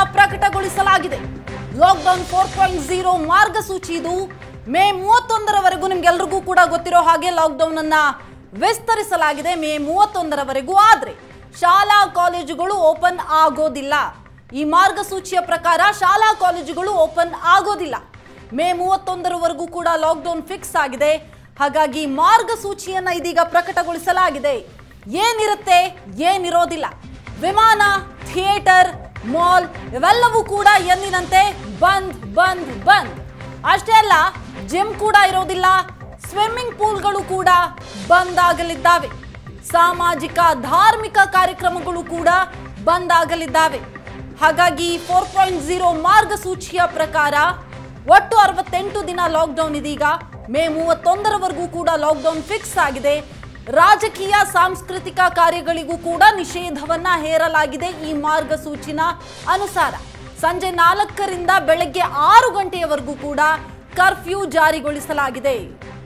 ಪ್ರಕಟಗೊಳಿಸಲಾಗಿದೆ lockdown four point zero ಮಾರ್ಗಸೂಚಿ ಇದು ಮೇ ಮೂವತ್ತೊಂದರವರೆಗೂ ನಿಮ್ಗೆಲ್ರಿಗೂ ಕೂಡ ಗೊತ್ತಿರೋ ಹಾಗೆ ಲಾಕ್ಡೌನ್ ಅನ್ನ ವಿಸ್ತರಿಸಲಾಗಿದೆ ಮೇ ಮೂವತ್ತೊಂದರವರೆಗೂ ಆದ್ರೆ ಶಾಲಾ ಕಾಲೇಜುಗಳು ಓಪನ್ ಆಗೋದಿಲ್ಲ ಈ ಮಾರ್ಗಸೂಚಿಯ ಪ್ರಕಾರ ಶಾಲಾ ಕಾಲೇಜುಗಳು ಓಪನ್ ಆಗೋದಿಲ್ಲ ಮೇ ಮೂವತ್ತೊಂದರವರೆಗೂ ಕೂಡ ಲಾಕ್ಡೌನ್ ಫಿಕ್ಸ್ ಆಗಿದೆ ಹಾಗಾಗಿ ಮಾರ್ಗಸೂಚಿಯನ್ನ ಇದೀಗ ಪ್ರಕಟಗೊಳಿಸಲಾಗಿದೆ ಏನಿರುತ್ತೆ ಏನಿರೋದಿಲ್ಲ ವಿಮಾನ ಥಿಯೇಟರ್ ಮಾಲ್ ಇವೆಲ್ಲವೂ ಕೂಡ ಎಂದಿನಂತೆ ಬಂದ್ ಬಂದ್ ಬಂದ್ ಅಷ್ಟೇ ಅಲ್ಲ ಜಿಮ್ ಕೂಡ ಇರೋದಿಲ್ಲ ಸ್ವಿಮ್ಮಿಂಗ್ ಪೂಲ್ಗಳು ಕೂಡ ಬಂದ್ ಆಗಲಿದ್ದಾವೆ ಸಾಮಾಜಿಕ ಧಾರ್ಮಿಕ ಕಾರ್ಯಕ್ರಮಗಳು ಕೂಡ ಬಂದ್ ಆಗಲಿದ್ದಾವೆ ಹಾಗಾಗಿ ಫೋರ್ ಪಾಯಿಂಟ್ ಜೀರೋ ಮಾರ್ಗಸೂಚಿಯ ಪ್ರಕಾರ ಒಟ್ಟು ಅರವತ್ತೆಂಟು ದಿನ ಲಾಕ್ಡೌನ್ ಇದೀಗ ಮೇ ಮೂವತ್ತೊಂದರವರೆಗೂ ಕೂಡ ಲಾಕ್ಡೌನ್ ಫಿಕ್ಸ್ ಆಗಿದೆ ರಾಜಕೀಯ ಸಾಂಸ್ಕೃತಿಕ ಕಾರ್ಯಗಳಿಗೂ ಕೂಡ ನಿಷೇಧವನ್ನ ಹೇರಲಾಗಿದೆ ಈ ಮಾರ್ಗಸೂಚಿನ ಅನುಸಾರ ಸಂಜೆ ನಾಲ್ಕರಿಂದ ಬೆಳಗ್ಗೆ ಆರು ಗಂಟೆಯವರೆಗೂ ಕೂಡ ಕರ್ಫ್ಯೂ ಜಾರಿಗೊಳಿಸಲಾಗಿದೆ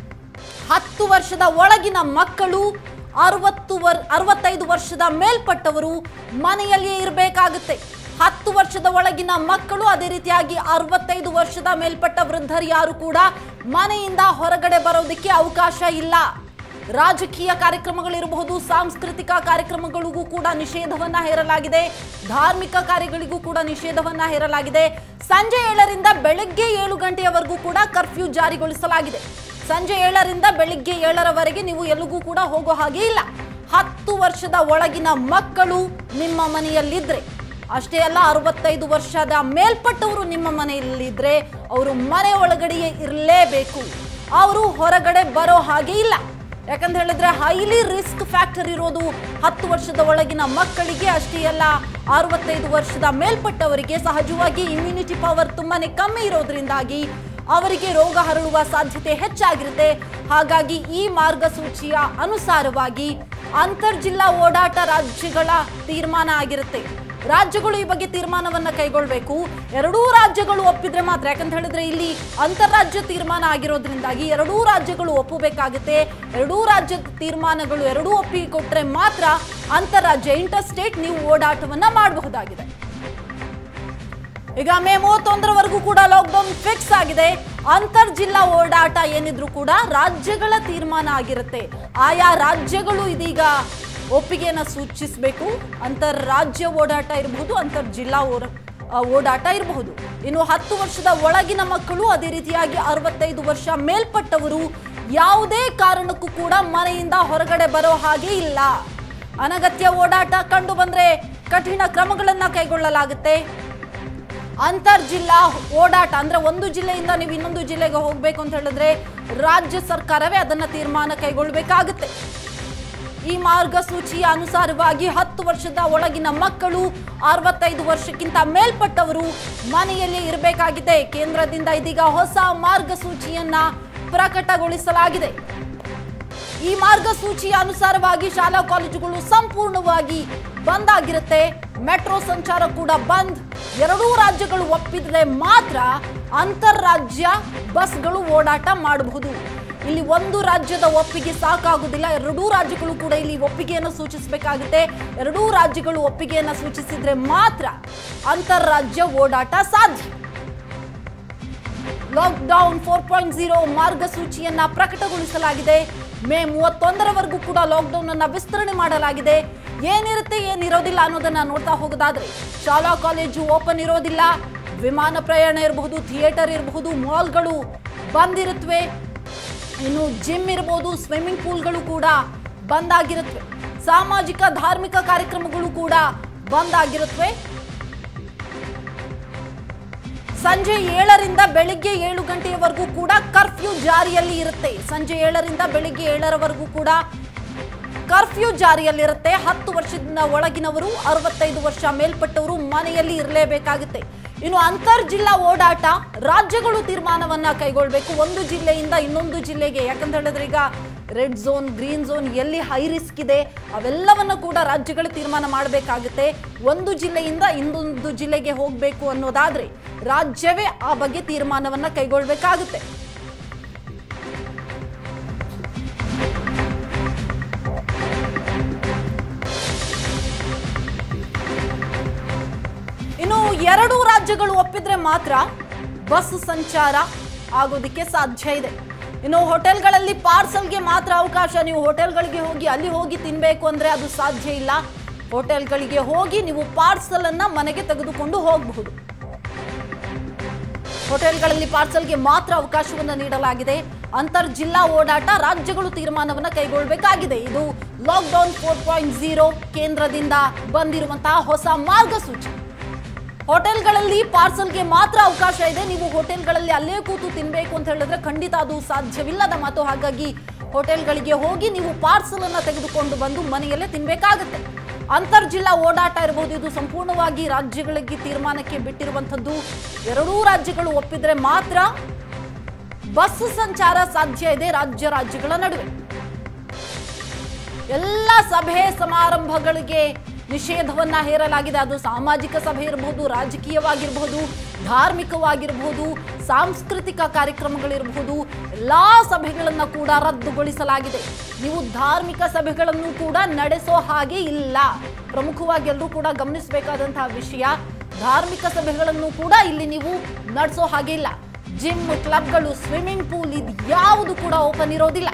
ಹತ್ತು ವರ್ಷದ ಒಳಗಿನ ಮಕ್ಕಳು ಅರವತ್ತು ವರ್ ಅರವತ್ತೈದು ವರ್ಷದ ಮೇಲ್ಪಟ್ಟವರು ಮನೆಯಲ್ಲಿಯೇ ಇರಬೇಕಾಗುತ್ತೆ ಹತ್ತು ವರ್ಷದ ಒಳಗಿನ ಮಕ್ಕಳು ಅದೇ ರೀತಿಯಾಗಿ ಅರವತ್ತೈದು ವರ್ಷದ ಮೇಲ್ಪಟ್ಟ ವೃದ್ಧರು ಯಾರು ಕೂಡ ಮನೆಯಿಂದ ಹೊರಗಡೆ ಬರೋದಕ್ಕೆ ಅವಕಾಶ ಇಲ್ಲ ರಾಜಕೀಯ ಕಾರ್ಯಕ್ರಮಗಳಿರಬಹುದು ಸಾಂಸ್ಕೃತಿಕ ಕಾರ್ಯಕ್ರಮಗಳಿಗೂ ಕೂಡ ನಿಷೇಧವನ್ನ ಹೇರಲಾಗಿದೆ ಧಾರ್ಮಿಕ ಕಾರ್ಯಗಳಿಗೂ ಕೂಡ ನಿಷೇಧವನ್ನ ಹೇರಲಾಗಿದೆ ಸಂಜೆ ಏಳರಿಂದ ಬೆಳಗ್ಗೆ ಏಳು ಗಂಟೆಯವರೆಗೂ ಕೂಡ ಕರ್ಫ್ಯೂ ಜಾರಿಗೊಳಿಸಲಾಗಿದೆ ಸಂಜೆ ಏಳರಿಂದ ಬೆಳಿಗ್ಗೆ ಏಳರವರೆಗೆ ನೀವು ಎಲ್ಲಿಗೂ ಕೂಡ ಹೋಗೋ ಹಾಗೆ ಇಲ್ಲ ಹತ್ತು ವರ್ಷದ ಒಳಗಿನ ಮಕ್ಕಳು ನಿಮ್ಮ ಮನೆಯಲ್ಲಿದ್ರೆ ಅಷ್ಟೇ ಅಲ್ಲ ಅರವತ್ತೈದು ವರ್ಷದ ಮೇಲ್ಪಟ್ಟವರು ನಿಮ್ಮ ಮನೆಯಲ್ಲಿದ್ರೆ ಅವರು ಮನೆ ಒಳಗಡೆಯೇ ಇರಲೇಬೇಕು ಅವರು ಹೊರಗಡೆ ಬರೋ ಹಾಗೆ ಇಲ್ಲ ಯಾಕಂತ ಹೇಳಿದ್ರೆ ಹೈಲಿ ರಿಸ್ಕ್ ಫ್ಯಾಕ್ಟರ್ ಇರೋದು ಹತ್ತು ವರ್ಷದ ಒಳಗಿನ ಮಕ್ಕಳಿಗೆ ಅಷ್ಟೇ ಅಲ್ಲ ಅರವತ್ತೈದು ವರ್ಷದ ಮೇಲ್ಪಟ್ಟವರಿಗೆ ಸಹಜವಾಗಿ ಇಮ್ಯುನಿಟಿ ಪವರ್ ತುಂಬಾನೇ ಕಮ್ಮಿ ಇರೋದ್ರಿಂದಾಗಿ ಅವರಿಗೆ ರೋಗ ಹರಡುವ ಸಾಧ್ಯತೆ ಹೆಚ್ಚಾಗಿರುತ್ತೆ ಹಾಗಾಗಿ ಈ ಮಾರ್ಗಸೂಚಿಯ ಅನುಸಾರವಾಗಿ ಅಂತರ್ಜಿಲ್ಲಾ ಓಡಾಟ ರಾಜ್ಯಗಳ ತೀರ್ಮಾನ ಆಗಿರುತ್ತೆ ರಾಜ್ಯಗಳು ಈ ಬಗ್ಗೆ ತೀರ್ಮಾನವನ್ನ ಕೈಗೊಳ್ಬೇಕು ಎರಡೂ ರಾಜ್ಯಗಳು ಒಪ್ಪಿದ್ರೆ ಮಾತ್ರ ಯಾಕಂತ ಹೇಳಿದ್ರೆ ಇಲ್ಲಿ ಅಂತಾರಾಜ್ಯ ತೀರ್ಮಾನ ಆಗಿರೋದ್ರಿಂದಾಗಿ ಎರಡೂ ರಾಜ್ಯಗಳು ಒಪ್ಪಬೇಕಾಗುತ್ತೆ ಎರಡೂ ರಾಜ್ಯದ ತೀರ್ಮಾನಗಳು ಎರಡೂ ಒಪ್ಪಿಗೆ ಕೊಟ್ರೆ ಮಾತ್ರ ಅಂತಾರಾಜ್ಯ ಇಂಟರ್ ಸ್ಟೇಟ್ ನೀವು ಓಡಾಟವನ್ನ ಮಾಡಬಹುದಾಗಿದೆ ಈಗ ಮೇ ಮೂವತ್ತೊಂದರವರೆಗೂ ಕೂಡ ಲಾಕ್ಡೌನ್ ಫಿಕ್ಸ್ ಆಗಿದೆ ಅಂತರ್ ಜಿಲ್ಲಾ ಓಡಾಟ ಏನಿದ್ರು ಕೂಡ ರಾಜ್ಯಗಳ ತೀರ್ಮಾನ ಆಗಿರುತ್ತೆ ಆಯಾ ರಾಜ್ಯಗಳು ಇದೀಗ ಒಪ್ಪಿಗೆಯನ್ನ ಸೂಚಿಸಬೇಕು ಅಂತರ್ ರಾಜ್ಯ ಓಡಾಟ ಇರಬಹುದು ಅಂತರ್ ಜಿಲ್ಲಾ ಓಡ- ಆ, ಓಡಾಟ ಇರಬಹುದು ಇನ್ನು ಹತ್ತು ವರ್ಷದ ಒಳಗಿನ ಮಕ್ಕಳು ಅದೇ ರೀತಿಯಾಗಿ ಅರವತ್ತೈದು ವರ್ಷ ಮೇಲ್ಪಟ್ಟವರು ಯಾವುದೇ ಕಾರಣಕ್ಕೂ ಕೂಡ ಮನೆಯಿಂದ ಹೊರಗಡೆ ಬರೋ ಹಾಗೆ ಇಲ್ಲ ಅನಗತ್ಯ ಓಡಾಟ ಕಂಡು ಬಂದ್ರೆ ಕಠಿಣ ಕ್ರಮಗಳನ್ನ ಕೈಗೊಳ್ಳಲಾಗುತ್ತೆ ಅಂತರ್ ಜಿಲ್ಲಾ ಓಡಾಟ ಅಂದ್ರೆ ಒಂದು ಜಿಲ್ಲೆಯಿಂದ ನೀವು ಇನ್ನೊಂದು ಜಿಲ್ಲೆಗೆ ಹೋಗ್ಬೇಕು ಅಂತ ಹೇಳಿದ್ರೆ ರಾಜ್ಯ ಸರ್ಕಾರವೇ ಅದನ್ನ ತೀರ್ಮಾನ ಕೈಗೊಳ್ಳಬೇಕಾಗುತ್ತೆ ಈ ಮಾರ್ಗಸೂಚಿಯ ಅನುಸಾರವಾಗಿ ಹತ್ತು ವರ್ಷದ ಒಳಗಿನ ಮಕ್ಕಳು ಅರವತ್ತೈದು ವರ್ಷಕ್ಕಿಂತ ಮೇಲ್ಪಟ್ಟವರು ಮನೆಯಲ್ಲಿ ಇರಬೇಕಾಗಿದೆ ಕೇಂದ್ರದಿಂದ ಇದೀಗ ಹೊಸ ಮಾರ್ಗಸೂಚಿಯನ್ನ ಪ್ರಕಟಗೊಳಿಸಲಾಗಿದೆ ಈ ಮಾರ್ಗಸೂಚಿಯ ಅನುಸಾರವಾಗಿ ಶಾಲಾ ಕಾಲೇಜುಗಳು ಸಂಪೂರ್ಣವಾಗಿ ಬಂದ್ ಆಗಿರುತ್ತೆ ಮೆಟ್ರೋ ಸಂಚಾರ ಕೂಡ ಬಂದ್ ಎರಡೂ ರಾಜ್ಯಗಳು ಒಪ್ಪಿದ್ರೆ ಮಾತ್ರ ಅಂತಾರಾಜ್ಯ ಬಸ್ಗಳು ಓಡಾಟ ಮಾಡಬಹುದು ಇಲ್ಲಿ ಒಂದು ರಾಜ್ಯದ ಒಪ್ಪಿಗೆ ಸಾಕಾಗುವುದಿಲ್ಲ ಎರಡೂ ರಾಜ್ಯಗಳು ಕೂಡ ಇಲ್ಲಿ ಒಪ್ಪಿಗೆಯನ್ನು ಸೂಚಿಸಬೇಕಾಗುತ್ತೆ ಎರಡೂ ರಾಜ್ಯಗಳು ಒಪ್ಪಿಗೆಯನ್ನು ಸೂಚಿಸಿದ್ರೆ ಮಾತ್ರ ಅಂತಾರಾಜ್ಯ ಓಡಾಟ ಸಾಧ್ಯ ಲಾಕ್ಡೌನ್ ಫೋರ್ ಪಾಯಿಂಟ್ ಜೀರೋ ಮಾರ್ಗಸೂಚಿಯನ್ನ ಪ್ರಕಟಗೊಳಿಸಲಾಗಿದೆ ಮೇ ಮೂವತ್ತೊಂದರವರೆಗೂ ಕೂಡ ಲಾಕ್ಡೌನ್ ಅನ್ನ ವಿಸ್ತರಣೆ ಮಾಡಲಾಗಿದೆ ಏನಿರುತ್ತೆ ಏನಿರೋದಿಲ್ಲ ಅನ್ನೋದನ್ನ ನೋಡ್ತಾ ಹೋಗೋದಾದ್ರೆ ಶಾಲಾ ಕಾಲೇಜು ಓಪನ್ ಇರೋದಿಲ್ಲ ವಿಮಾನ ಪ್ರಯಾಣ ಇರಬಹುದು ಥಿಯೇಟರ್ ಇರಬಹುದು ಮಾಲ್ಗಳು ಬಂದ್ ಇರುತ್ತವೆ ಇನ್ನು ಜಿಮ್ ಇರಬಹುದು ಸ್ವಿಮ್ಮಿಂಗ್ ಪೂಲ್ಗಳು ಕೂಡ ಬಂದ್ ಆಗಿರುತ್ತವೆ ಸಾಮಾಜಿಕ ಧಾರ್ಮಿಕ ಕಾರ್ಯಕ್ರಮಗಳು ಕೂಡ ಬಂದ್ ಆಗಿರುತ್ತವೆ ಸಂಜೆ ಏಳರಿಂದ ಬೆಳಿಗ್ಗೆ ಏಳು ಗಂಟೆಯವರೆಗೂ ಕೂಡ ಕರ್ಫ್ಯೂ ಜಾರಿಯಲ್ಲಿ ಇರುತ್ತೆ ಸಂಜೆ ಏಳರಿಂದ ಬೆಳಿಗ್ಗೆ ಏಳರವರೆಗೂ ಕೂಡ ಕರ್ಫ್ಯೂ ಜಾರಿಯಲ್ಲಿರುತ್ತೆ ಹತ್ತು ವರ್ಷದಿಂದ ಒಳಗಿನವರು ಅರವತ್ತೈದು ವರ್ಷ ಮೇಲ್ಪಟ್ಟವರು ಮನೆಯಲ್ಲಿ ಇರಲೇಬೇಕಾಗುತ್ತೆ ಇನ್ನು ಅಂತರ್ ಜಿಲ್ಲಾ ಓಡಾಟ ರಾಜ್ಯಗಳು ತೀರ್ಮಾನವನ್ನ ಕೈಗೊಳ್ಬೇಕು ಒಂದು ಜಿಲ್ಲೆಯಿಂದ ಇನ್ನೊಂದು ಜಿಲ್ಲೆಗೆ ಯಾಕಂತ ಹೇಳಿದ್ರೆ ಈಗ ರೆಡ್ ಝೋನ್ ಗ್ರೀನ್ ಝೋನ್ ಎಲ್ಲಿ ಹೈ ರಿಸ್ಕ್ ಇದೆ ಅವೆಲ್ಲವನ್ನ ಕೂಡ ರಾಜ್ಯಗಳು ತೀರ್ಮಾನ ಮಾಡಬೇಕಾಗುತ್ತೆ ಒಂದು ಜಿಲ್ಲೆಯಿಂದ ಇನ್ನೊಂದು ಜಿಲ್ಲೆಗೆ ಹೋಗಬೇಕು ಅನ್ನೋದಾದ್ರೆ ರಾಜ್ಯವೇ ಆ ಬಗ್ಗೆ ತೀರ್ಮಾನವನ್ನ ಕೈಗೊಳ್ಬೇಕಾಗುತ್ತೆ ಇನ್ನು ಎರಡು ರಾಜ್ಯಗಳು ಒಪ್ಪಿದ್ರೆ ಮಾತ್ರ ಬಸ್ ಸಂಚಾರ ಆಗೋದಕ್ಕೆ ಸಾಧ್ಯ ಇದೆ ಇನ್ನು ಹೋಟೆಲ್ಗಳಲ್ಲಿ ಪಾರ್ಸಲ್ಗೆ ಮಾತ್ರ ಅವಕಾಶ ನೀವು ಹೋಟೆಲ್ಗಳಿಗೆ ಹೋಗಿ ಅಲ್ಲಿ ಹೋಗಿ ತಿನ್ಬೇಕು ಅಂದ್ರೆ ಅದು ಸಾಧ್ಯ ಇಲ್ಲ ಹೋಟೆಲ್ಗಳಿಗೆ ಹೋಗಿ ನೀವು ಪಾರ್ಸಲ್ ಅನ್ನ ಮನೆಗೆ ತೆಗೆದುಕೊಂಡು ಹೋಗಬಹುದು ಹೋಟೆಲ್ಗಳಲ್ಲಿ ಪಾರ್ಸಲ್ಗೆ ಮಾತ್ರ ಅವಕಾಶವನ್ನು ನೀಡಲಾಗಿದೆ ಅಂತರ್ ಜಿಲ್ಲಾ ಓಡಾಟ ರಾಜ್ಯಗಳು ತೀರ್ಮಾನವನ್ನು ಕೈಗೊಳ್ಳಬೇಕಾಗಿದೆ ಇದು ಲಾಕ್ಡೌನ್ ಫೋರ್ ಪಾಯಿಂಟ್ ಝೀರೋ ಕೇಂದ್ರದಿಂದ ಬಂದಿರುವಂತಹ ಹೊಸ ಮಾರ್ಗಸೂಚಿ ಹೋಟೆಲ್ಗಳಲ್ಲಿ ಪಾರ್ಸಲ್ಗೆ ಮಾತ್ರ ಅವಕಾಶ ಇದೆ ನೀವು ಹೋಟೆಲ್ಗಳಲ್ಲಿ ಅಲ್ಲೇ ಕೂತು ತಿನ್ಬೇಕು ಅಂತ ಹೇಳಿದ್ರೆ ಖಂಡಿತ ಅದು ಸಾಧ್ಯವಿಲ್ಲದ ಮಾತು ಹಾಗಾಗಿ ಹೋಟೆಲ್ಗಳಿಗೆ ಹೋಗಿ ನೀವು ಪಾರ್ಸಲ್ ಅನ್ನ ತೆಗೆದುಕೊಂಡು ಬಂದು ಮನೆಯಲ್ಲೇ ತಿನ್ಬೇಕಾಗುತ್ತೆ ಅಂತರ್ ಜಿಲ್ಲಾ ಓಡಾಟ ಇರಬಹುದು ಇದು ಸಂಪೂರ್ಣವಾಗಿ ರಾಜ್ಯಗಳಿಗೆ ತೀರ್ಮಾನಕ್ಕೆ ಬಿಟ್ಟಿರುವಂಥದ್ದು ಎರಡೂ ರಾಜ್ಯಗಳು ಒಪ್ಪಿದ್ರೆ ಮಾತ್ರ ಬಸ್ ಸಂಚಾರ ಸಾಧ್ಯ ಇದೆ ರಾಜ್ಯ ರಾಜ್ಯಗಳ ನಡುವೆ ಎಲ್ಲ ಸಭೆ ಸಮಾರಂಭಗಳಿಗೆ ನಿಷೇಧವನ್ನ ಹೇರಲಾಗಿದೆ ಅದು ಸಾಮಾಜಿಕ ಸಭೆ ಇರಬಹುದು ರಾಜಕೀಯವಾಗಿರಬಹುದು ಧಾರ್ಮಿಕವಾಗಿರಬಹುದು ಸಾಂಸ್ಕೃತಿಕ ಕಾರ್ಯಕ್ರಮಗಳಿರಬಹುದು ಎಲ್ಲಾ ಸಭೆಗಳನ್ನ ಕೂಡ ರದ್ದುಗೊಳಿಸಲಾಗಿದೆ ನೀವು ಧಾರ್ಮಿಕ ಸಭೆಗಳನ್ನು ಕೂಡ ನಡೆಸೋ ಹಾಗೆ ಇಲ್ಲ ಪ್ರಮುಖವಾಗಿ ಎಲ್ಲರೂ ಕೂಡ ಗಮನಿಸಬೇಕಾದಂತಹ ವಿಷಯ ಧಾರ್ಮಿಕ ಸಭೆಗಳನ್ನು ಕೂಡ ಇಲ್ಲಿ ನೀವು ನಡೆಸೋ ಹಾಗೆ ಇಲ್ಲ ಜಿಮ್ ಕ್ಲಬ್ಗಳು ಸ್ವಿಮ್ಮಿಂಗ್ ಪೂಲ್ ಇದು ಯಾವುದು ಕೂಡ ಓಪನ್ ಇರೋದಿಲ್ಲ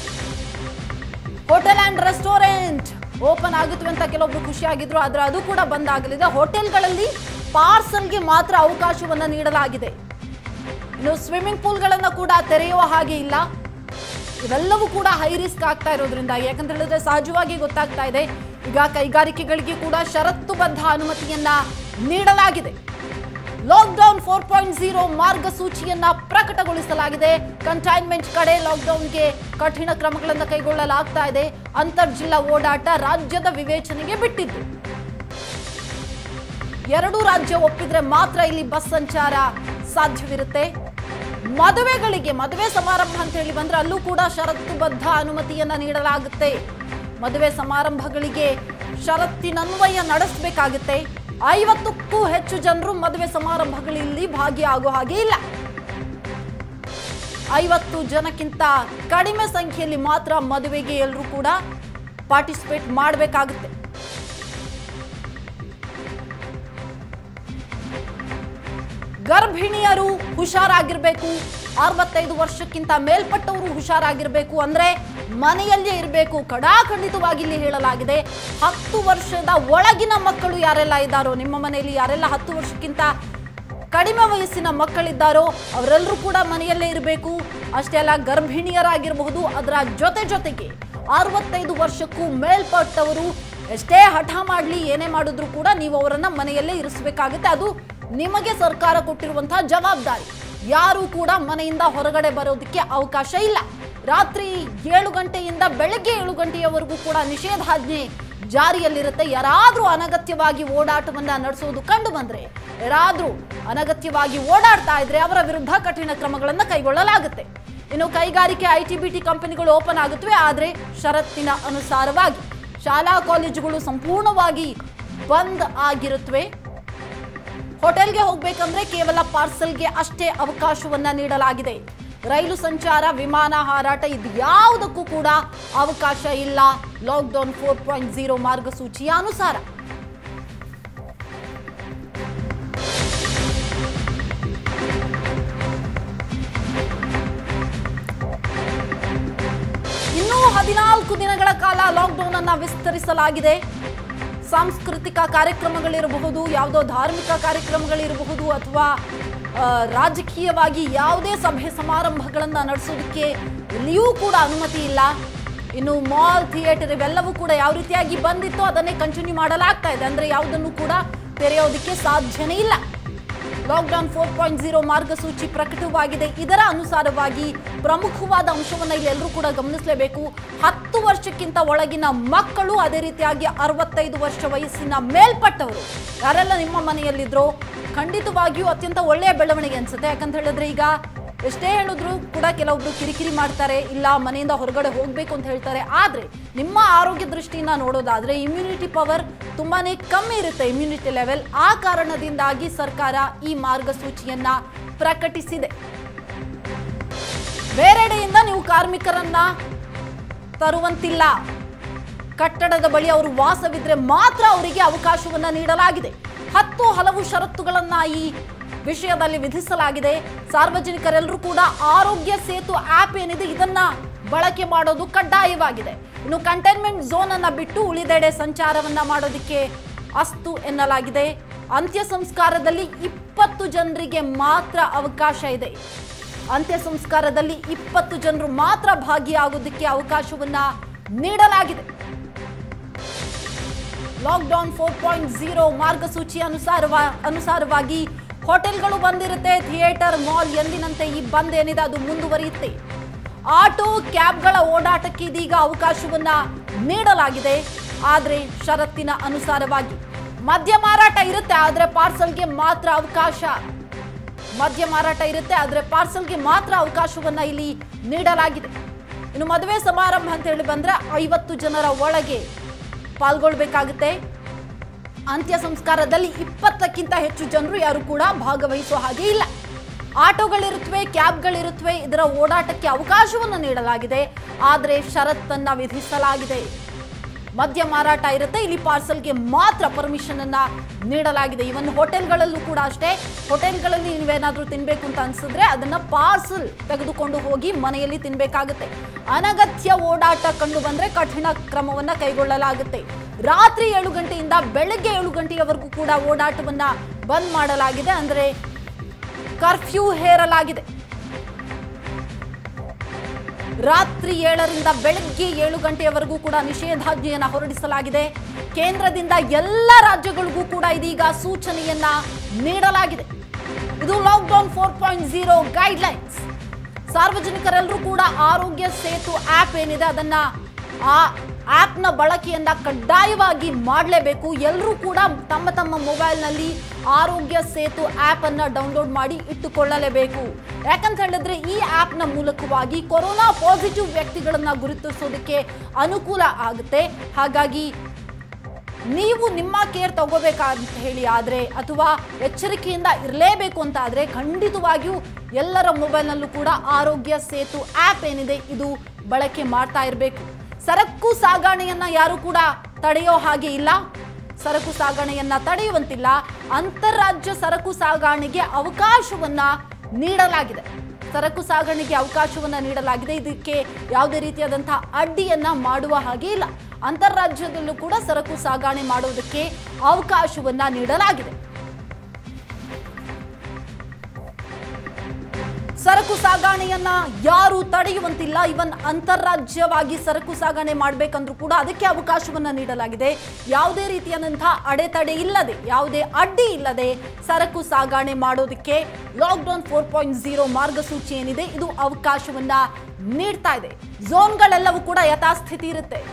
ಹೋಟೆಲ್ ಅಂಡ್ ರೆಸ್ಟೋರೆಂಟ್ ಓಪನ್ ಆಗುತ್ತವೆ ಅಂತ ಕೆಲವೊಬ್ರು ಖುಷಿಯಾಗಿದ್ರು ಆದ್ರೆ ಅದು ಕೂಡ ಬಂದ್ ಆಗಲಿದೆ ಹೋಟೆಲ್ಗಳಲ್ಲಿ ಪಾರ್ಸಲ್ಗೆ ಮಾತ್ರ ಅವಕಾಶವನ್ನ ನೀಡಲಾಗಿದೆ ಇನ್ನು ಸ್ವಿಮ್ಮಿಂಗ್ ಪೂಲ್ಗಳನ್ನ ಕೂಡ ತೆರೆಯುವ ಹಾಗೆ ಇಲ್ಲ ಇವೆಲ್ಲವೂ ಕೂಡ ಹೈ ರಿಸ್ಕ್ ಆಗ್ತಾ ಇರೋದ್ರಿಂದ ಯಾಕಂತ ಹೇಳಿದ್ರೆ ಸಹಜವಾಗಿ ಗೊತ್ತಾಗ್ತಾ ಇದೆ ಈಗ ಕೈಗಾರಿಕೆಗಳಿಗೆ ಕೂಡ ಷರತ್ತುಬದ್ಧ ಅನುಮತಿಯನ್ನ ನೀಡಲಾಗಿದೆ ಲಾಕ್ಡೌನ್ ಫೋರ್ ಪಾಯಿಂಟ್ ಝೀರೋ ಮಾರ್ಗಸೂಚಿಯನ್ನ ಪ್ರಕಟಗೊಳಿಸಲಾಗಿದೆ ಕಂಟೈನ್ಮೆಂಟ್ ಕಡೆ ಲಾಕ್ಡೌನ್ಗೆ ಕಠಿಣ ಕ್ರಮಗಳನ್ನು ಕೈಗೊಳ್ಳಲಾಗ್ತಾ ಇದೆ ಅಂತರ್ ಜಿಲ್ಲಾ ಓಡಾಟ ರಾಜ್ಯದ ವಿವೇಚನೆಗೆ ಬಿಟ್ಟಿದ್ದು ಎರಡು ರಾಜ್ಯ ಒಪ್ಪಿದ್ರೆ ಮಾತ್ರ ಇಲ್ಲಿ ಬಸ್ ಸಂಚಾರ ಸಾಧ್ಯವಿರುತ್ತೆ ಮದುವೆಗಳಿಗೆ ಮದುವೆ ಸಮಾರಂಭ ಅಂತ ಹೇಳಿ ಬಂದ್ರೆ ಅಲ್ಲೂ ಕೂಡ ಷರತ್ತುಬದ್ಧ ಅನುಮತಿಯನ್ನ ನೀಡಲಾಗುತ್ತೆ ಮದುವೆ ಸಮಾರಂಭಗಳಿಗೆ ಷರತ್ತಿನನ್ವಯ ನಡೆಸಬೇಕಾಗುತ್ತೆ ಐವತ್ತಕ್ಕೂ ಹೆಚ್ಚು ಜನರು ಮದುವೆ ಸಮಾರಂಭಗಳಲ್ಲಿ ಭಾಗಿಯಾಗೋ ಹಾಗೆ ಇಲ್ಲ ಐವತ್ತು ಜನಕ್ಕಿಂತ ಕಡಿಮೆ ಸಂಖ್ಯೆಯಲ್ಲಿ ಮಾತ್ರ ಮದುವೆಗೆ ಎಲ್ಲರೂ ಕೂಡ ಪಾರ್ಟಿಸಿಪೇಟ್ ಮಾಡಬೇಕಾಗುತ್ತೆ ಗರ್ಭಿಣಿಯರು ಹುಷಾರಾಗಿರ್ಬೇಕು ಅರವತ್ತೈದು ವರ್ಷಕ್ಕಿಂತ ಮೇಲ್ಪಟ್ಟವರು ಹುಷಾರಾಗಿರ್ಬೇಕು ಅಂದ್ರೆ ಮನೆಯಲ್ಲೇ ಇರಬೇಕು ಕಡಾಖಂಡಿತವಾಗಿ ಇಲ್ಲಿ ಹೇಳಲಾಗಿದೆ ಹತ್ತು ವರ್ಷದ ಒಳಗಿನ ಮಕ್ಕಳು ಯಾರೆಲ್ಲ ಇದ್ದಾರೋ ನಿಮ್ಮ ಮನೆಯಲ್ಲಿ ಯಾರೆಲ್ಲ ಹತ್ತು ವರ್ಷಕ್ಕಿಂತ ಕಡಿಮೆ ವಯಸ್ಸಿನ ಮಕ್ಕಳಿದ್ದಾರೋ ಅವರೆಲ್ಲರೂ ಕೂಡ ಮನೆಯಲ್ಲೇ ಇರಬೇಕು ಅಷ್ಟೇ ಅಲ್ಲ ಗರ್ಭಿಣಿಯರಾಗಿರಬಹುದು ಅದರ ಜೊತೆ ಜೊತೆಗೆ ಅರವತ್ತೈದು ವರ್ಷಕ್ಕೂ ಮೇಲ್ಪಟ್ಟವರು ಎಷ್ಟೇ ಹಠ ಮಾಡಲಿ ಏನೇ ಮಾಡಿದ್ರು ಕೂಡ ನೀವು ಅವರನ್ನ ಮನೆಯಲ್ಲೇ ಇರಿಸಬೇಕಾಗುತ್ತೆ ಅದು ನಿಮಗೆ ಸರ್ಕಾರ ಕೊಟ್ಟಿರುವಂತಹ ಜವಾಬ್ದಾರಿ ಯಾರು ಕೂಡ ಮನೆಯಿಂದ ಹೊರಗಡೆ ಬರೋದಕ್ಕೆ ಅವಕಾಶ ಇಲ್ಲ ರಾತ್ರಿ ಏಳು ಗಂಟೆಯಿಂದ ಬೆಳಗ್ಗೆ ಏಳು ಗಂಟೆಯವರೆಗೂ ಕೂಡ ನಿಷೇಧಾಜ್ಞೆ ಜಾರಿಯಲ್ಲಿರುತ್ತೆ ಯಾರಾದ್ರೂ ಅನಗತ್ಯವಾಗಿ ಓಡಾಟವನ್ನ ನಡೆಸೋದು ಕಂಡು ಬಂದ್ರೆ ಯಾರಾದ್ರೂ ಅನಗತ್ಯವಾಗಿ ಓಡಾಡ್ತಾ ಇದ್ರೆ ಅವರ ವಿರುದ್ಧ ಕಠಿಣ ಕ್ರಮಗಳನ್ನ ಕೈಗೊಳ್ಳಲಾಗುತ್ತೆ ಇನ್ನು ಕೈಗಾರಿಕೆ ಐ ಟಿ ಬಿ ಟಿ ಕಂಪನಿಗಳು ಓಪನ್ ಆಗುತ್ತವೆ ಆದರೆ ಷರತ್ತಿನ ಅನುಸಾರವಾಗಿ ಶಾಲಾ ಕಾಲೇಜುಗಳು ಸಂಪೂರ್ಣವಾಗಿ ಬಂದ್ ಆಗಿರುತ್ತವೆ ಹೋಟೆಲ್ಗೆ ಹೋಗ್ಬೇಕಂದ್ರೆ ಕೇವಲ ಪಾರ್ಸಲ್ಗೆ ಅಷ್ಟೇ ಅವಕಾಶವನ್ನ ನೀಡಲಾಗಿದೆ ರೈಲು ಸಂಚಾರ ವಿಮಾನ ಹಾರಾಟ ಇದು ಯಾವುದಕ್ಕೂ ಕೂಡ ಅವಕಾಶ ಇಲ್ಲ ಲಾಕ್ಡೌನ್ ಫೋರ್ ಪಾಯಿಂಟ್ ಜೀರೋ ಮಾರ್ಗಸೂಚಿಯ ಅನುಸಾರ ಇನ್ನೂ ಹದಿನಾಲ್ಕು ದಿನಗಳ ಕಾಲ ಲಾಕ್ಡೌನ್ ಅನ್ನ ವಿಸ್ತರಿಸಲಾಗಿದೆ ಸಾಂಸ್ಕೃತಿಕ ಕಾರ್ಯಕ್ರಮಗಳಿರಬಹುದು ಯಾವುದೋ ಧಾರ್ಮಿಕ ಕಾರ್ಯಕ್ರಮಗಳಿರಬಹುದು ಅಥವಾ ಆ, ರಾಜಕೀಯವಾಗಿ ಯಾವುದೇ ಸಭೆ ಸಮಾರಂಭಗಳನ್ನ ನಡೆಸೋದಕ್ಕೆ ಎಲ್ಲಿಯೂ ಕೂಡ ಅನುಮತಿ ಇಲ್ಲ ಇನ್ನು ಮಾಲ್ ಥಿಯೇಟರ್ ಇವೆಲ್ಲವೂ ಕೂಡ ಯಾವ ರೀತಿಯಾಗಿ ಬಂದಿತ್ತೋ ಅದನ್ನೇ ಕಂಟಿನ್ಯೂ ಮಾಡಲಾಗ್ತಾ ಇದೆ ಅಂದ್ರೆ ಯಾವುದನ್ನು ಕೂಡ ತೆರೆಯೋದಕ್ಕೆ ಸಾಧ್ಯನೇ ಇಲ್ಲ ಲಾಕ್ಡೌನ್ ಫೋರ್ ಪಾಯಿಂಟ್ ಜೀರೋ ಮಾರ್ಗಸೂಚಿ ಪ್ರಕಟವಾಗಿದೆ ಇದರ ಅನುಸಾರವಾಗಿ ಪ್ರಮುಖವಾದ ಅಂಶವನ್ನ ಇಲ್ಲಿ ಎಲ್ಲರೂ ಕೂಡ ಗಮನಿಸಲೇಬೇಕು ಹತ್ತು ವರ್ಷಕ್ಕಿಂತ ಒಳಗಿನ ಮಕ್ಕಳು ಅದೇ ರೀತಿಯಾಗಿ ಅರವತ್ತೈದು ವರ್ಷ ವಯಸ್ಸಿನ ಮೇಲ್ಪಟ್ಟವರು ಯಾರೆಲ್ಲ ನಿಮ್ಮ ಮನೆಯಲ್ಲಿದ್ರೋ ಖಂಡಿತವಾಗಿಯೂ ಅತ್ಯಂತ ಒಳ್ಳೆಯ ಬೆಳವಣಿಗೆ ಅನ್ಸುತ್ತೆ ಯಾಕಂತ ಹೇಳಿದ್ರೆ ಈಗ ಎಷ್ಟೇ ಹೇಳಿದ್ರು ಕೂಡ ಕೆಲವೊಬ್ರು ಕಿರಿಕಿರಿ ಮಾಡ್ತಾರೆ ಇಲ್ಲ ಮನೆಯಿಂದ ಹೊರಗಡೆ ಹೋಗ್ಬೇಕು ಅಂತ ಹೇಳ್ತಾರೆ ಆದ್ರೆ ನಿಮ್ಮ ಆರೋಗ್ಯ ದೃಷ್ಟಿಯಿಂದ ನೋಡೋದಾದ್ರೆ ಇಮ್ಯುನಿಟಿ ಪವರ್ ತುಂಬಾನೇ ಕಮ್ಮಿ ಇರುತ್ತೆ ಇಮ್ಯುನಿಟಿ ಲೆವೆಲ್ ಆ ಕಾರಣದಿಂದಾಗಿ ಸರ್ಕಾರ ಈ ಮಾರ್ಗಸೂಚಿಯನ್ನ ಪ್ರಕಟಿಸಿದೆ ಬೇರೆಡೆಯಿಂದ ನೀವು ಕಾರ್ಮಿಕರನ್ನ ತರುವಂತಿಲ್ಲ ಕಟ್ಟಡದ ಬಳಿ ಅವರು ವಾಸವಿದ್ರೆ ಮಾತ್ರ ಅವರಿಗೆ ಅವಕಾಶವನ್ನ ನೀಡಲಾಗಿದೆ ಹತ್ತು ಹಲವು ಷರತ್ತುಗಳನ್ನ ಈ ವಿಷಯದಲ್ಲಿ ವಿಧಿಸಲಾಗಿದೆ ಸಾರ್ವಜನಿಕರೆಲ್ಲರೂ ಕೂಡ ಆರೋಗ್ಯ ಸೇತು ಆಪ್ ಏನಿದೆ ಇದನ್ನ ಬಳಕೆ ಮಾಡೋದು ಕಡ್ಡಾಯವಾಗಿದೆ ಇನ್ನು ಕಂಟೈನ್ಮೆಂಟ್ ಝೋನ್ ಅನ್ನ ಬಿಟ್ಟು ಉಳಿದೆಡೆ ಸಂಚಾರವನ್ನ ಮಾಡೋದಕ್ಕೆ ಅಸ್ತು ಎನ್ನಲಾಗಿದೆ ಅಂತ್ಯ ಸಂಸ್ಕಾರದಲ್ಲಿ ಇಪ್ಪತ್ತು ಜನರಿಗೆ ಮಾತ್ರ ಅವಕಾಶ ಇದೆ ಅಂತ್ಯ ಸಂಸ್ಕಾರದಲ್ಲಿ ಇಪ್ಪತ್ತು ಜನರು ಮಾತ್ರ ಭಾಗಿಯಾಗೋದಕ್ಕೆ ಅವಕಾಶವನ್ನ ನೀಡಲಾಗಿದೆ ಲಾಕ್ಡೌನ್ ಫೋರ್ ಪಾಯಿಂಟ್ ಝೀರೋ ಮಾರ್ಗಸೂಚಿ ಅನುಸಾರವ ಅನುಸಾರವಾಗಿ ಹೋಟೆಲ್ಗಳು ಬಂದಿರುತ್ತೆ ಥಿಯೇಟರ್ ಮಾಲ್ ಎಂದಿನಂತೆ ಈ ಬಂದ್ ಏನಿದೆ ಅದು ಮುಂದುವರಿಯುತ್ತೆ ಆಟೋ ಕ್ಯಾಬ್ಗಳ ಓಡಾಟಕ್ಕೆ ಇದೀಗ ಅವಕಾಶವನ್ನ ನೀಡಲಾಗಿದೆ ಆದರೆ ಷರತ್ತಿನ ಅನುಸಾರವಾಗಿ ಮದ್ಯ ಮಾರಾಟ ಇರುತ್ತೆ ಆದರೆ ಪಾರ್ಸಲ್ಗೆ ಮಾತ್ರ ಅವಕಾಶ ಮದ್ಯ ಮಾರಾಟ ಇರುತ್ತೆ ಆದರೆ ಪಾರ್ಸಲ್ಗೆ ಮಾತ್ರ ಅವಕಾಶವನ್ನ ಇಲ್ಲಿ ನೀಡಲಾಗಿದೆ ಇನ್ನು ಮದುವೆ ಸಮಾರಂಭ ಅಂತ ಹೇಳಿ ಬಂದ್ರೆ ಐವತ್ತು ಜನರ ಒಳಗೆ ಪಾಲ್ಗೊಳ್ಬೇಕಾಗುತ್ತೆ ಅಂತ್ಯ ಸಂಸ್ಕಾರದಲ್ಲಿ ಇಪ್ಪತ್ತಕ್ಕಿಂತ ಹೆಚ್ಚು ಜನರು ಯಾರು ಕೂಡ ಭಾಗವಹಿಸುವ ಹಾಗೆ ಇಲ್ಲ ಆಟೋಗಳಿರುತ್ತವೆ ಕ್ಯಾಬ್ಗಳಿರುತ್ತವೆ ಇದರ ಓಡಾಟಕ್ಕೆ ಅವಕಾಶವನ್ನು ನೀಡಲಾಗಿದೆ ಆದರೆ ಷರತ್ತನ್ನ ವಿಧಿಸಲಾಗಿದೆ ಮದ್ಯ ಮಾರಾಟ ಇರುತ್ತೆ ಇಲ್ಲಿ ಪಾರ್ಸಲ್ಗೆ ಮಾತ್ರ ಪರ್ಮಿಷನ್ ಅನ್ನ ನೀಡಲಾಗಿದೆ ಇವನ್ ಹೋಟೆಲ್ಗಳಲ್ಲೂ ಕೂಡ ಅಷ್ಟೇ ಹೋಟೆಲ್ಗಳಲ್ಲಿ ನೀವೇನಾದ್ರೂ ತಿನ್ಬೇಕು ಅಂತ ಅನ್ಸಿದ್ರೆ ಅದನ್ನ ಪಾರ್ಸಲ್ ತೆಗೆದುಕೊಂಡು ಹೋಗಿ ಮನೆಯಲ್ಲಿ ತಿನ್ಬೇಕಾಗುತ್ತೆ ಅನಗತ್ಯ ಓಡಾಟ ಕಂಡು ಬಂದ್ರೆ ಕಠಿಣ ಕ್ರಮವನ್ನ ಕೈಗೊಳ್ಳಲಾಗುತ್ತೆ ರಾತ್ರಿ ಏಳು ಗಂಟೆಯಿಂದ ಬೆಳಗ್ಗೆ ಏಳು ಗಂಟೆಯವರೆಗೂ ಕೂಡ ಓಡಾಟವನ್ನ ಬಂದ್ ಮಾಡಲಾಗಿದೆ ಅಂದ್ರೆ ಕರ್ಫ್ಯೂ ಹೇರಲಾಗಿದೆ ರಾತ್ರಿ ಏಳರಿಂದ ಬೆಳಗ್ಗೆ ಏಳು ಗಂಟೆಯವರೆಗೂ ಕೂಡ ನಿಷೇಧಾಜ್ಞೆಯನ್ನು ಹೊರಡಿಸಲಾಗಿದೆ ಕೇಂದ್ರದಿಂದ ಎಲ್ಲ ರಾಜ್ಯಗಳಿಗೂ ಕೂಡ ಇದೀಗ ಸೂಚನೆಯನ್ನ ನೀಡಲಾಗಿದೆ ಇದು lockdown four point zero guidelines ಸಾರ್ವಜನಿಕರೆಲ್ಲರೂ ಕೂಡ ಆರೋಗ್ಯ ಸೇತು ಆಪ್ ಏನಿದೆ ಅದನ್ನ ಆ ಆಪ್ನ ಬಳಕೆಯನ್ನ ಕಡ್ಡಾಯವಾಗಿ ಮಾಡಲೇಬೇಕು ಎಲ್ಲರೂ ಕೂಡ ತಮ್ಮ ತಮ್ಮ ಮೊಬೈಲ್ನಲ್ಲಿ ಆರೋಗ್ಯ ಸೇತು ಆಪ್ ಅನ್ನ ಡೌನ್ಲೋಡ್ ಮಾಡಿ ಇಟ್ಟುಕೊಳ್ಳಲೇಬೇಕು ಯಾಕಂತ ಹೇಳಿದ್ರೆ ಈ ಆಪ್ನ ಮೂಲಕವಾಗಿ ಕೊರೋನಾ ಪಾಸಿಟಿವ್ ವ್ಯಕ್ತಿಗಳನ್ನ ಗುರುತಿಸೋದಕ್ಕೆ ಅನುಕೂಲ ಆಗುತ್ತೆ ಹಾಗಾಗಿ ನೀವು ನಿಮ್ಮ ಕೇರ್ ತಗೋಬೇಕಂತ ಹೇಳಿ ಆದರೆ ಅಥವಾ ಎಚ್ಚರಿಕೆಯಿಂದ ಇರಲೇಬೇಕು ಅಂತ ಆದರೆ ಖಂಡಿತವಾಗಿಯೂ ಎಲ್ಲರ ಮೊಬೈಲ್ನಲ್ಲೂ ಕೂಡ ಆರೋಗ್ಯ ಸೇತು ಆ್ಯಪ್ ಏನಿದೆ ಇದು ಬಳಕೆ ಮಾಡ್ತಾ ಇರಬೇಕು ಸರಕು ಸಾಗಾಣೆಯನ್ನ ಯಾರು ಕೂಡ ತಡೆಯೋ ಹಾಗೆ ಇಲ್ಲ ಸರಕು ಸಾಗಣೆಯನ್ನ ತಡೆಯುವಂತಿಲ್ಲ ಅಂತಾರಾಜ್ಯ ಸರಕು ಸಾಗಾಣೆಗೆ ಅವಕಾಶವನ್ನ ನೀಡಲಾಗಿದೆ ಸರಕು ಸಾಗಣೆಗೆ ಅವಕಾಶವನ್ನ ನೀಡಲಾಗಿದೆ ಇದಕ್ಕೆ ಯಾವುದೇ ರೀತಿಯಾದಂತಹ ಅಡ್ಡಿಯನ್ನ ಮಾಡುವ ಹಾಗೆ ಇಲ್ಲ ಅಂತಾರಾಜ್ಯದಲ್ಲೂ ಕೂಡ ಸರಕು ಸಾಗಣೆ ಮಾಡುವುದಕ್ಕೆ ಅವಕಾಶವನ್ನ ನೀಡಲಾಗಿದೆ ಸರಕು ಸಾಗಾಣೆಯನ್ನ ಯಾರು ತಡೆಯುವಂತಿಲ್ಲ ಇವನ್ ಅಂತಾರಾಜ್ಯವಾಗಿ ಸರಕು ಸಾಗಣೆ ಮಾಡಬೇಕಂದ್ರೂ ಕೂಡ ಅದಕ್ಕೆ ಅವಕಾಶವನ್ನ ನೀಡಲಾಗಿದೆ ಯಾವುದೇ ರೀತಿಯಾದಂತಹ ಅಡೆತಡೆ ಇಲ್ಲದೆ ಯಾವುದೇ ಅಡ್ಡಿ ಇಲ್ಲದೆ ಸರಕು ಸಾಗಣೆ ಮಾಡೋದಕ್ಕೆ ಲಾಕ್ಡೌನ್ ಫೋರ್ ಪಾಯಿಂಟ್ ಝೀರೋ ಮಾರ್ಗಸೂಚಿ ಏನಿದೆ ಇದು ಅವಕಾಶವನ್ನ ನೀಡ್ತಾ ಇದೆ ಝೋನ್ಗಳೆಲ್ಲವೂ ಕೂಡ ಯಥಾಸ್ಥಿತಿ ಇರುತ್ತೆ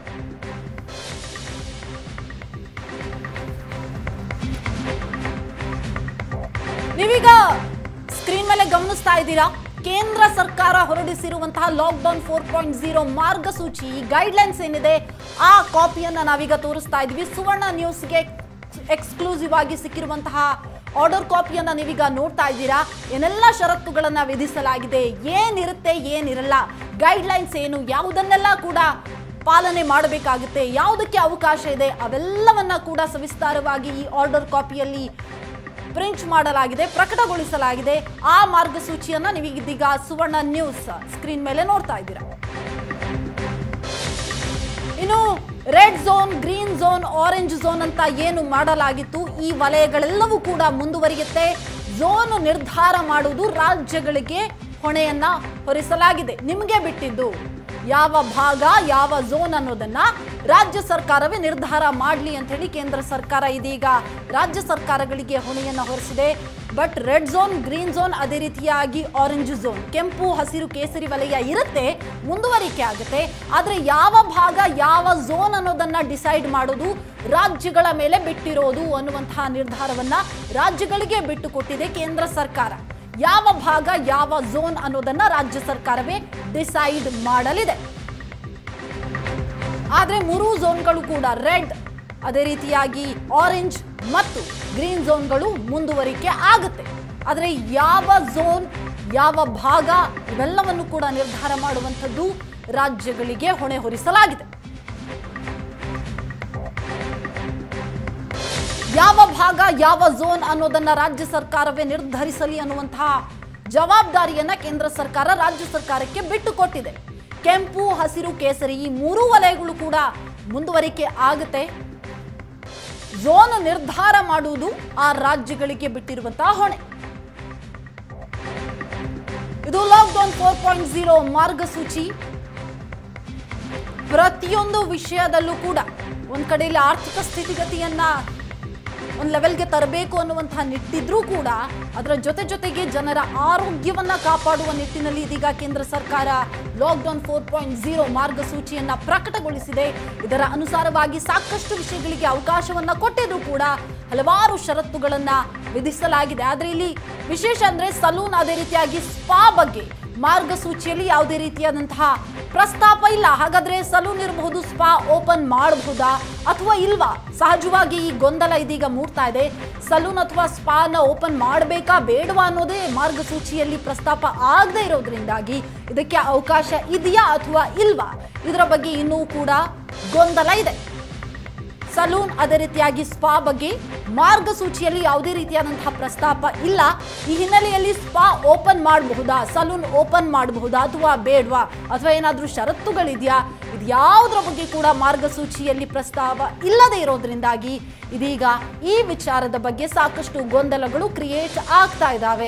ನೀವೀಗ ಸ್ಕ್ರೀನ್ ಮೇಲೆ ಗಮನಿಸ್ತಾ ಇದ್ದೀರಾ ಕೇಂದ್ರ ಸರ್ಕಾರ ಹೊರಡಿಸಿರುವಂತಹ ಲಾಕ್ಡೌನ್ ಫೋರ್ ಪಾಯಿಂಟ್ ಝೀರೋ ಮಾರ್ಗಸೂಚಿ ಗೈಡ್ಲೈನ್ಸ್ ಏನಿದೆ ಆ ಕಾಪಿಯನ್ನ ನಾವೀಗ ತೋರಿಸ್ತಾ ಇದ್ವಿ ಸುವರ್ಣ ನ್ಯೂಸ್ಗೆ ಎಕ್ಸ್ಕ್ಲೂಸಿವ್ ಆಗಿ ಸಿಕ್ಕಿರುವಂತಹ ಆರ್ಡರ್ ಕಾಪಿಯನ್ನ ನೀವೀಗ ನೋಡ್ತಾ ಇದ್ದೀರಾ ಏನೆಲ್ಲ ಷರತ್ತುಗಳನ್ನ ವಿಧಿಸಲಾಗಿದೆ ಏನಿರುತ್ತೆ ಏನಿರಲ್ಲ ಗೈಡ್ಲೈನ್ಸ್ ಏನು ಯಾವುದನ್ನೆಲ್ಲ ಕೂಡ ಪಾಲನೆ ಮಾಡಬೇಕಾಗುತ್ತೆ ಯಾವುದಕ್ಕೆ ಅವಕಾಶ ಇದೆ ಅವೆಲ್ಲವನ್ನ ಕೂಡ ಸವಿಸ್ತಾರವಾಗಿ ಈ ಆರ್ಡರ್ ಕಾಪಿಯಲ್ಲಿ ಪ್ರಿಂಟ್ ಮಾಡಲಾಗಿದೆ ಪ್ರಕಟಗೊಳಿಸಲಾಗಿದೆ ಆ ಮಾರ್ಗಸೂಚಿಯನ್ನ ನೀವು ಇದೀಗ ಸುವರ್ಣ ನ್ಯೂಸ್ ಸ್ಕ್ರೀನ್ ಮೇಲೆ ನೋಡ್ತಾ ಇದ್ದೀರಾ ಇನ್ನು red zone green zone orange zone ಅಂತ ಏನು ಮಾಡಲಾಗಿತ್ತು ಈ ವಲಯಗಳೆಲ್ಲವೂ ಕೂಡ ಮುಂದುವರಿಯುತ್ತೆ ಝೋನ್ ನಿರ್ಧಾರ ಮಾಡುವುದು ರಾಜ್ಯಗಳಿಗೆ ಹೊಣೆಯನ್ನ ಹೊರಿಸಲಾಗಿದೆ ನಿಮಗೆ ಬಿಟ್ಟಿದ್ದು ಯಾವ ಭಾಗ ಯಾವ ಝೋನ್ ಅನ್ನೋದನ್ನ ರಾಜ್ಯ ಸರ್ಕಾರವೇ ನಿರ್ಧಾರ ಮಾಡಲಿ ಅಂತ ಹೇಳಿ ಕೇಂದ್ರ ಸರ್ಕಾರ ಇದೀಗ ರಾಜ್ಯ ಸರ್ಕಾರಗಳಿಗೆ ಹೊಣೆಯನ್ನ ಹೊರಿಸಿದೆ but red zone green zone ಅದೇ ರೀತಿಯಾಗಿ ಆರೆಂಜ್ ಝೋನ್ ಕೆಂಪು ಹಸಿರು ಕೇಸರಿ ವಲಯ ಇರುತ್ತೆ ಮುಂದುವರಿಕೆ ಆಗುತ್ತೆ ಆದ್ರೆ ಯಾವ ಭಾಗ ಯಾವ ಝೋನ್ ಅನ್ನೋದನ್ನ ಡಿಸೈಡ್ ಮಾಡೋದು ರಾಜ್ಯಗಳ ಮೇಲೆ ಬಿಟ್ಟಿರೋದು ಅನ್ನುವಂತಹ ನಿರ್ಧಾರವನ್ನ ರಾಜ್ಯಗಳಿಗೆ ಬಿಟ್ಟು ಕೊಟ್ಟಿದೆ ಕೇಂದ್ರ ಸರ್ಕಾರ ಯಾವ ಭಾಗ ಯಾವ ಝೋನ್ ಅನ್ನೋದನ್ನ ರಾಜ್ಯ ಸರ್ಕಾರವೇ ಡಿಸೈಡ್ ಮಾಡಲಿದೆ ಆದ್ರೆ ಮೂರು ಝೋನ್ಗಳು ಕೂಡ ರೆಡ್ ಅದೇ ರೀತಿಯಾಗಿ ಆರೆಂಜ್ ಮತ್ತು ಗ್ರೀನ್ ಝೋನ್ಗಳು ಮುಂದುವರಿಕೆ ಆಗುತ್ತೆ ಆದರೆ ಯಾವ ಝೋನ್ ಯಾವ ಭಾಗ ಇವೆಲ್ಲವನ್ನು ಕೂಡ ನಿರ್ಧಾರ ಮಾಡುವಂಥದ್ದು ರಾಜ್ಯಗಳಿಗೆ ಹೊಣೆ ಹೊರಿಸಲಾಗಿದೆ ಯಾವ ಭಾಗ ಯಾವ ಝೋನ್ ಅನ್ನೋದನ್ನ ರಾಜ್ಯ ಸರ್ಕಾರವೇ ನಿರ್ಧರಿಸಲಿ ಅನ್ನುವಂತಹ ಜವಾಬ್ದಾರಿಯನ್ನ ಕೇಂದ್ರ ಸರ್ಕಾರ ರಾಜ್ಯ ಸರ್ಕಾರಕ್ಕೆ ಬಿಟ್ಟು ಕೊಟ್ಟಿದೆ ಕೆಂಪು ಹಸಿರು ಕೇಸರಿ ಈ ಮೂರೂ ವಲಯಗಳು ಕೂಡ ಮುಂದುವರಿಕೆ ಆಗುತ್ತೆ ಝೋನ್ ನಿರ್ಧಾರ ಮಾಡುವುದು ಆ ರಾಜ್ಯಗಳಿಗೆ ಬಿಟ್ಟಿರುವಂತಹ ಹೊಣೆ ಇದು ಲಾಕ್ಡೌನ್ ಫೋರ್ ಪಾಯಿಂಟ್ ಜೀರೋ ಮಾರ್ಗಸೂಚಿ ಪ್ರತಿಯೊಂದು ವಿಷಯದಲ್ಲೂ ಕೂಡ ಒಂದ್ ಕಡೆಯಲ್ಲಿ ಆರ್ಥಿಕ ಸ್ಥಿತಿಗತಿಯನ್ನ ಒಂದು ಲೆವೆಲ್ಗೆ ತರಬೇಕು ಅನ್ನುವಂತಹ ನಿಟ್ಟಿದ್ರೂ ಕೂಡ ಅದರ ಜೊತೆ ಜೊತೆಗೆ ಜನರ ಆರೋಗ್ಯವನ್ನ ಕಾಪಾಡುವ ನಿಟ್ಟಿನಲ್ಲಿ ಇದೀಗ ಕೇಂದ್ರ ಸರ್ಕಾರ ಲಾಕ್ಡೌನ್ ಫೋರ್ ಪಾಯಿಂಟ್ ಜೀರೋ ಮಾರ್ಗಸೂಚಿಯನ್ನ ಪ್ರಕಟಗೊಳಿಸಿದೆ ಇದರ ಅನುಸಾರವಾಗಿ ಸಾಕಷ್ಟು ವಿಷಯಗಳಿಗೆ ಅವಕಾಶವನ್ನ ಕೊಟ್ಟಿದ್ರು ಕೂಡ ಹಲವಾರು ಷರತ್ತುಗಳನ್ನ ವಿಧಿಸಲಾಗಿದೆ ಆದ್ರೆ ಇಲ್ಲಿ ವಿಶೇಷ ಅಂದ್ರೆ ಸಲೂನ್ ಅದೇ ರೀತಿಯಾಗಿ ಸ್ಪಾ ಬಗ್ಗೆ ಮಾರ್ಗಸೂಚಿಯಲ್ಲಿ ಯಾವುದೇ ರೀತಿಯಾದಂತಹ ಪ್ರಸ್ತಾಪ ಇಲ್ಲ ಹಾಗಾದ್ರೆ ಸಲೂನ್ ಇರಬಹುದು ಸ್ಪಾ ಓಪನ್ ಮಾಡಬಹುದಾ ಅಥವಾ ಇಲ್ವಾ ಸಹಜವಾಗಿ ಈ ಗೊಂದಲ ಇದೀಗ ಮೂಡ್ತಾ ಇದೆ ಸಲೂನ್ ಅಥವಾ ಸ್ಪಾನ ಓಪನ್ ಮಾಡಬೇಕಾ ಬೇಡವಾ ಅನ್ನೋದೇ ಮಾರ್ಗಸೂಚಿಯಲ್ಲಿ ಪ್ರಸ್ತಾಪ ಆಗದೆ ಇರೋದ್ರಿಂದಾಗಿ ಇದಕ್ಕೆ ಅವಕಾಶ ಇದೆಯಾ ಅಥವಾ ಇಲ್ವಾ ಇದರ ಬಗ್ಗೆ ಇನ್ನೂ ಕೂಡ ಗೊಂದಲ ಇದೆ ಸಲೂನ್ ಅದೇ ರೀತಿಯಾಗಿ ಸ್ಪಾ ಬಗ್ಗೆ ಮಾರ್ಗಸೂಚಿಯಲ್ಲಿ ಯಾವುದೇ ರೀತಿಯಾದಂತಹ ಪ್ರಸ್ತಾಪ ಇಲ್ಲ ಈ ಹಿನ್ನೆಲೆಯಲ್ಲಿ ಸ್ಪಾ ಓಪನ್ ಮಾಡಬಹುದಾ ಸಲೂನ್ ಓಪನ್ ಮಾಡಬಹುದಾ ಅಥವಾ ಬೇಡವಾ ಅಥವಾ ಏನಾದರೂ ಷರತ್ತುಗಳಿದೆಯಾ ಇದು ಯಾವುದರ ಬಗ್ಗೆ ಕೂಡ ಮಾರ್ಗಸೂಚಿಯಲ್ಲಿ ಪ್ರಸ್ತಾವ ಇಲ್ಲದೆ ಇರೋದ್ರಿಂದಾಗಿ ಇದೀಗ ಈ ವಿಚಾರದ ಬಗ್ಗೆ ಸಾಕಷ್ಟು ಗೊಂದಲಗಳು ಕ್ರಿಯೇಟ್ ಆಗ್ತಾ ಇದ್ದಾವೆ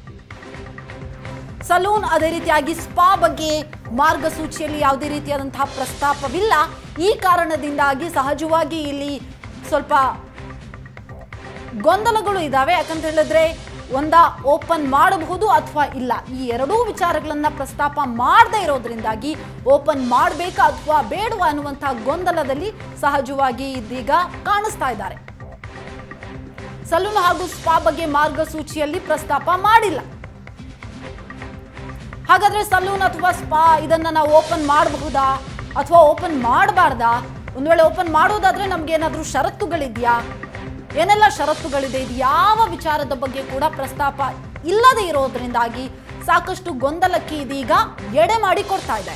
ಸಲೂನ್ ಅದೇ ರೀತಿಯಾಗಿ ಸ್ಪಾ ಬಗ್ಗೆ ಮಾರ್ಗಸೂಚಿಯಲ್ಲಿ ಯಾವುದೇ ರೀತಿಯಾದಂತಹ ಪ್ರಸ್ತಾಪವಿಲ್ಲ ಈ ಕಾರಣದಿಂದಾಗಿ ಸಹಜವಾಗಿ ಇಲ್ಲಿ ಸ್ವಲ್ಪ ಗೊಂದಲಗಳು ಇದ್ದಾವೆ ಯಾಕಂತ ಹೇಳಿದ್ರೆ ಒಂದ ಓಪನ್ ಮಾಡಬಹುದು ಅಥವಾ ಇಲ್ಲ ಈ ಎರಡೂ ವಿಚಾರಗಳನ್ನ ಪ್ರಸ್ತಾಪ ಮಾಡದೇ ಇರೋದ್ರಿಂದಾಗಿ ಓಪನ್ ಮಾಡಬೇಕಾ ಅಥವಾ ಬೇಡವಾ ಅನ್ನುವಂತಹ ಗೊಂದಲದಲ್ಲಿ ಸಹಜವಾಗಿ ಇದೀಗ ಕಾಣಿಸ್ತಾ ಇದ್ದಾರೆ ಸಲೂನ್ ಹಾಗೂ ಸ್ಪಾ ಬಗ್ಗೆ ಮಾರ್ಗಸೂಚಿಯಲ್ಲಿ ಪ್ರಸ್ತಾಪ ಮಾಡಿಲ್ಲ ಹಾಗಾದ್ರೆ ಸಲೂನ್ ಅಥವಾ ಸ್ಪಾ ಇದನ್ನ ನಾವು ಓಪನ್ ಮಾಡಬಹುದಾ ಅಥವಾ ಓಪನ್ ಮಾಡಬಾರ್ದಾ ಒಂದ್ ವೇಳೆ ಓಪನ್ ಮಾಡೋದಾದ್ರೆ ನಮ್ಗೆ ಏನಾದ್ರೂ ಷರತ್ತುಗಳಿದೆಯಾ ಏನೆಲ್ಲ ಷರತ್ತುಗಳಿದೆ ಇದು ಯಾವ ವಿಚಾರದ ಬಗ್ಗೆ ಕೂಡ ಪ್ರಸ್ತಾಪ ಇಲ್ಲದೆ ಇರೋದ್ರಿಂದಾಗಿ ಸಾಕಷ್ಟು ಗೊಂದಲಕ್ಕೆ ಇದೀಗ ಎಡೆ ಮಾಡಿ ಕೊಡ್ತಾ ಇದೆ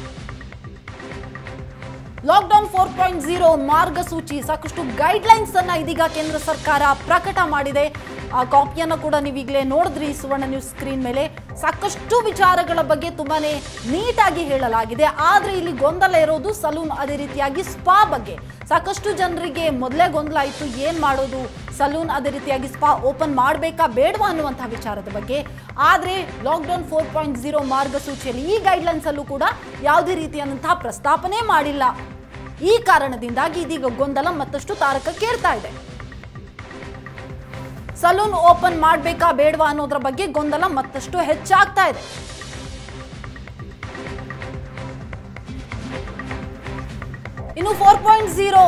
ಲಾಕ್ಡೌನ್ ಫೋರ್ ಪಾಯಿಂಟ್ ಜೀರೋ ಮಾರ್ಗಸೂಚಿ ಸಾಕಷ್ಟು ಗೈಡ್ಲೈನ್ಸ್ ಅನ್ನ ಇದೀಗ ಕೇಂದ್ರ ಸರ್ಕಾರ ಪ್ರಕಟ ಮಾಡಿದೆ ಆ ಕಾಪಿಯನ್ನು ಕೂಡ ನೀವು ಈಗಲೇ ನೋಡಿದ್ರಿ ಸುವರ್ಣ ನ್ಯೂಸ್ ಸ್ಕ್ರೀನ್ ಮೇಲೆ ಸಾಕಷ್ಟು ವಿಚಾರಗಳ ಬಗ್ಗೆ ತುಂಬಾನೇ ನೀಟಾಗಿ ಹೇಳಲಾಗಿದೆ ಆದ್ರೆ ಇಲ್ಲಿ ಗೊಂದಲ ಇರೋದು ಸಲೂನ್ ಅದೇ ರೀತಿಯಾಗಿ ಸ್ಪಾ ಬಗ್ಗೆ ಸಾಕಷ್ಟು ಜನರಿಗೆ ಮೊದಲೇ ಗೊಂದಲ ಇತ್ತು ಏನ್ ಮಾಡೋದು ಸಲೂನ್ ಅದೇ ರೀತಿಯಾಗಿ ಸ್ಪಾ ಓಪನ್ ಮಾಡಬೇಕಾ ಬೇಡವಾ ಅನ್ನುವಂತಹ ವಿಚಾರದ ಬಗ್ಗೆ ಆದ್ರೆ ಲಾಕ್ಡೌನ್ ಫೋರ್ ಪಾಯಿಂಟ್ ಜೀರೋ ಮಾರ್ಗಸೂಚಿಯಲ್ಲಿ ಈ ಗೈಡ್ಲೈನ್ಸ್ ಅಲ್ಲೂ ಕೂಡ ಯಾವುದೇ ರೀತಿಯಾದಂತಹ ಪ್ರಸ್ತಾಪನೆ ಮಾಡಿಲ್ಲ ಈ ಕಾರಣದಿಂದಾಗಿ ಇದೀಗ ಗೊಂದಲ ಮತ್ತಷ್ಟು ತಾರಕಕ್ಕೇರ್ತಾ ಇದೆ ಸಲೂನ್ ಓಪನ್ ಮಾಡಬೇಕಾ ಬೇಡವಾ ಅನ್ನೋದ್ರ ಬಗ್ಗೆ ಗೊಂದಲ ಮತ್ತಷ್ಟು ಹೆಚ್ಚಾಗ್ತಾ ಇದೆ ಇನ್ನು ಫೋರ್ ಪಾಯಿಂಟ್ ಜೀರೋ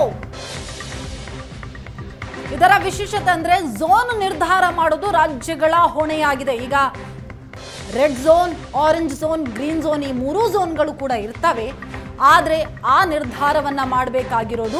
ಇದರ ವಿಶೇಷತೆ ಅಂದ್ರೆ ಝೋನ್ ನಿರ್ಧಾರ ಮಾಡೋದು ರಾಜ್ಯಗಳ ಹೊಣೆಯಾಗಿದೆ ಈಗ red zone orange zone green zone ಈ ಮೂರೂ ಝೋನ್ಗಳು ಕೂಡ ಇರ್ತವೆ ಆದ್ರೆ ಆ ನಿರ್ಧಾರವನ್ನ ಮಾಡಬೇಕಾಗಿರೋದು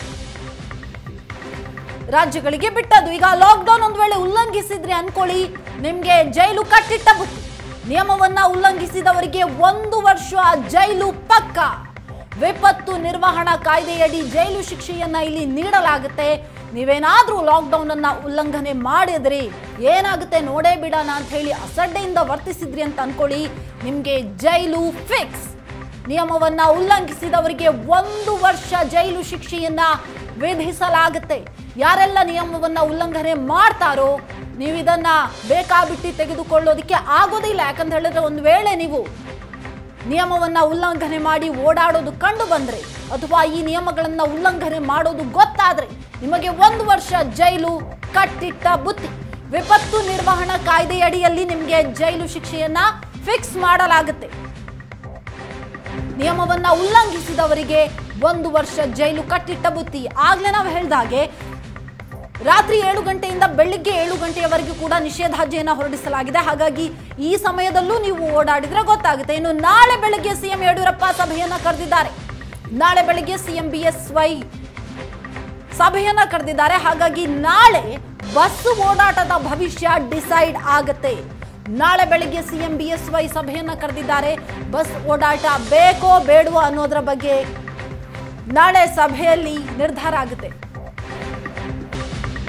ರಾಜ್ಯಗಳಿಗೆ ಬಿಟ್ಟದ್ದು ಈಗ ಲಾಕ್ಡೌನ್ ಒಂದ್ ವೇಳೆ ಉಲ್ಲಂಘಿಸಿದ್ರೆ ಅನ್ಕೊಳ್ಳಿ ನಿಮ್ಗೆ ಜೈಲು ಕಟ್ಟಿಟ್ಟ ಬುತ್ತಿ ನಿಯಮವನ್ನ ಉಲ್ಲಂಘಿಸಿದವರಿಗೆ ಒಂದು ವರ್ಷ ಜೈಲು ಪಕ್ಕ ವಿಪತ್ತು ನಿರ್ವಹಣಾ ಕಾಯ್ದೆಯಡಿ ಜೈಲು ಶಿಕ್ಷೆಯನ್ನ ಇಲ್ಲಿ ನೀಡಲಾಗುತ್ತೆ ನೀವೇನಾದ್ರೂ ಲಾಕ್ಡೌನ್ ಅನ್ನ ಉಲ್ಲಂಘನೆ ಮಾಡಿದ್ರಿ ಏನಾಗುತ್ತೆ ನೋಡೇ ಬಿಡೋಣ ಅಂತ ಹೇಳಿ ಅಸಡ್ಡೆಯಿಂದ ವರ್ತಿಸಿದ್ರಿ ಅಂತ ಅನ್ಕೊಳ್ಳಿ ನಿಮ್ಗೆ ಜೈಲು ಫಿಕ್ಸ್ ನಿಯಮವನ್ನ ಉಲ್ಲಂಘಿಸಿದವರಿಗೆ ಒಂದು ವರ್ಷ ಜೈಲು ಶಿಕ್ಷೆಯನ್ನ ವಿಧಿಸಲಾಗುತ್ತೆ ಯಾರೆಲ್ಲ ನಿಯಮವನ್ನ ಉಲ್ಲಂಘನೆ ಮಾಡ್ತಾರೋ ನೀವು ಇದನ್ನ ಬೇಕಾಬಿಟ್ಟಿ ತೆಗೆದುಕೊಳ್ಳೋದಕ್ಕೆ ಆಗೋದಿಲ್ಲ ಯಾಕಂತ ಹೇಳಿದ್ರೆ ಒಂದು ವೇಳೆ ನೀವು ನಿಯಮವನ್ನ ಉಲ್ಲಂಘನೆ ಮಾಡಿ ಓಡಾಡೋದು ಕಂಡು ಬಂದ್ರೆ ಅಥವಾ ಈ ನಿಯಮಗಳನ್ನ ಉಲ್ಲಂಘನೆ ಮಾಡೋದು ಗೊತ್ತಾದ್ರೆ ನಿಮಗೆ ಒಂದು ವರ್ಷ ಜೈಲು ಕಟ್ಟಿಟ್ಟ ಬುತ್ತಿ ವಿಪತ್ತು ನಿರ್ವಹಣಾ ಕಾಯ್ದೆಯಡಿಯಲ್ಲಿ ನಿಮಗೆ ಜೈಲು ಶಿಕ್ಷೆಯನ್ನ ಫಿಕ್ಸ್ ಮಾಡಲಾಗುತ್ತೆ ನಿಯಮವನ್ನ ಉಲ್ಲಂಘಿಸಿದವರಿಗೆ ಒಂದು ವರ್ಷ ಜೈಲು ಕಟ್ಟಿಟ್ಟ ಬುತ್ತಿ ಆಗ್ಲೇ ನಾವು ಹೇಳ್ದಾಗೆ ರಾತ್ರಿ ಏಳು ಗಂಟೆಯಿಂದ ಬೆಳಿಗ್ಗೆ ಏಳು ಗಂಟೆಯವರೆಗೂ ಕೂಡ ನಿಷೇಧಾಜ್ಞೆಯನ್ನು ಹೊರಡಿಸಲಾಗಿದೆ ಹಾಗಾಗಿ ಈ ಸಮಯದಲ್ಲೂ ನೀವು ಓಡಾಡಿದ್ರೆ ಗೊತ್ತಾಗುತ್ತೆ ಇನ್ನು ನಾಳೆ ಬೆಳಗ್ಗೆ ಸಿಎಂ ಯಡಿಯೂರಪ್ಪ ಸಭೆಯನ್ನ ಕರೆದಿದ್ದಾರೆ ನಾಳೆ ಬೆಳಗ್ಗೆ ಸಿಎಂ ಬಿ ಎಸ್ ವೈ ಸಭೆಯನ್ನ ಕರೆದಿದ್ದಾರೆ ಹಾಗಾಗಿ ನಾಳೆ ಬಸ್ ಓಡಾಟದ ಭವಿಷ್ಯ ಡಿಸೈಡ್ ಆಗುತ್ತೆ ನಾಳೆ ಬೆಳಿಗ್ಗೆ ಸಿಎಂ ಬಿ ಎಸ್ ವೈ ಸಭೆಯನ್ನ ಕರೆದಿದ್ದಾರೆ ಬಸ್ ಓಡಾಟ ಬೇಕೋ ಬೇಡವೋ ಅನ್ನೋದ್ರ ಬಗ್ಗೆ ನಾಳೆ ಸಭೆಯಲ್ಲಿ ನಿರ್ಧಾರ ಆಗುತ್ತೆ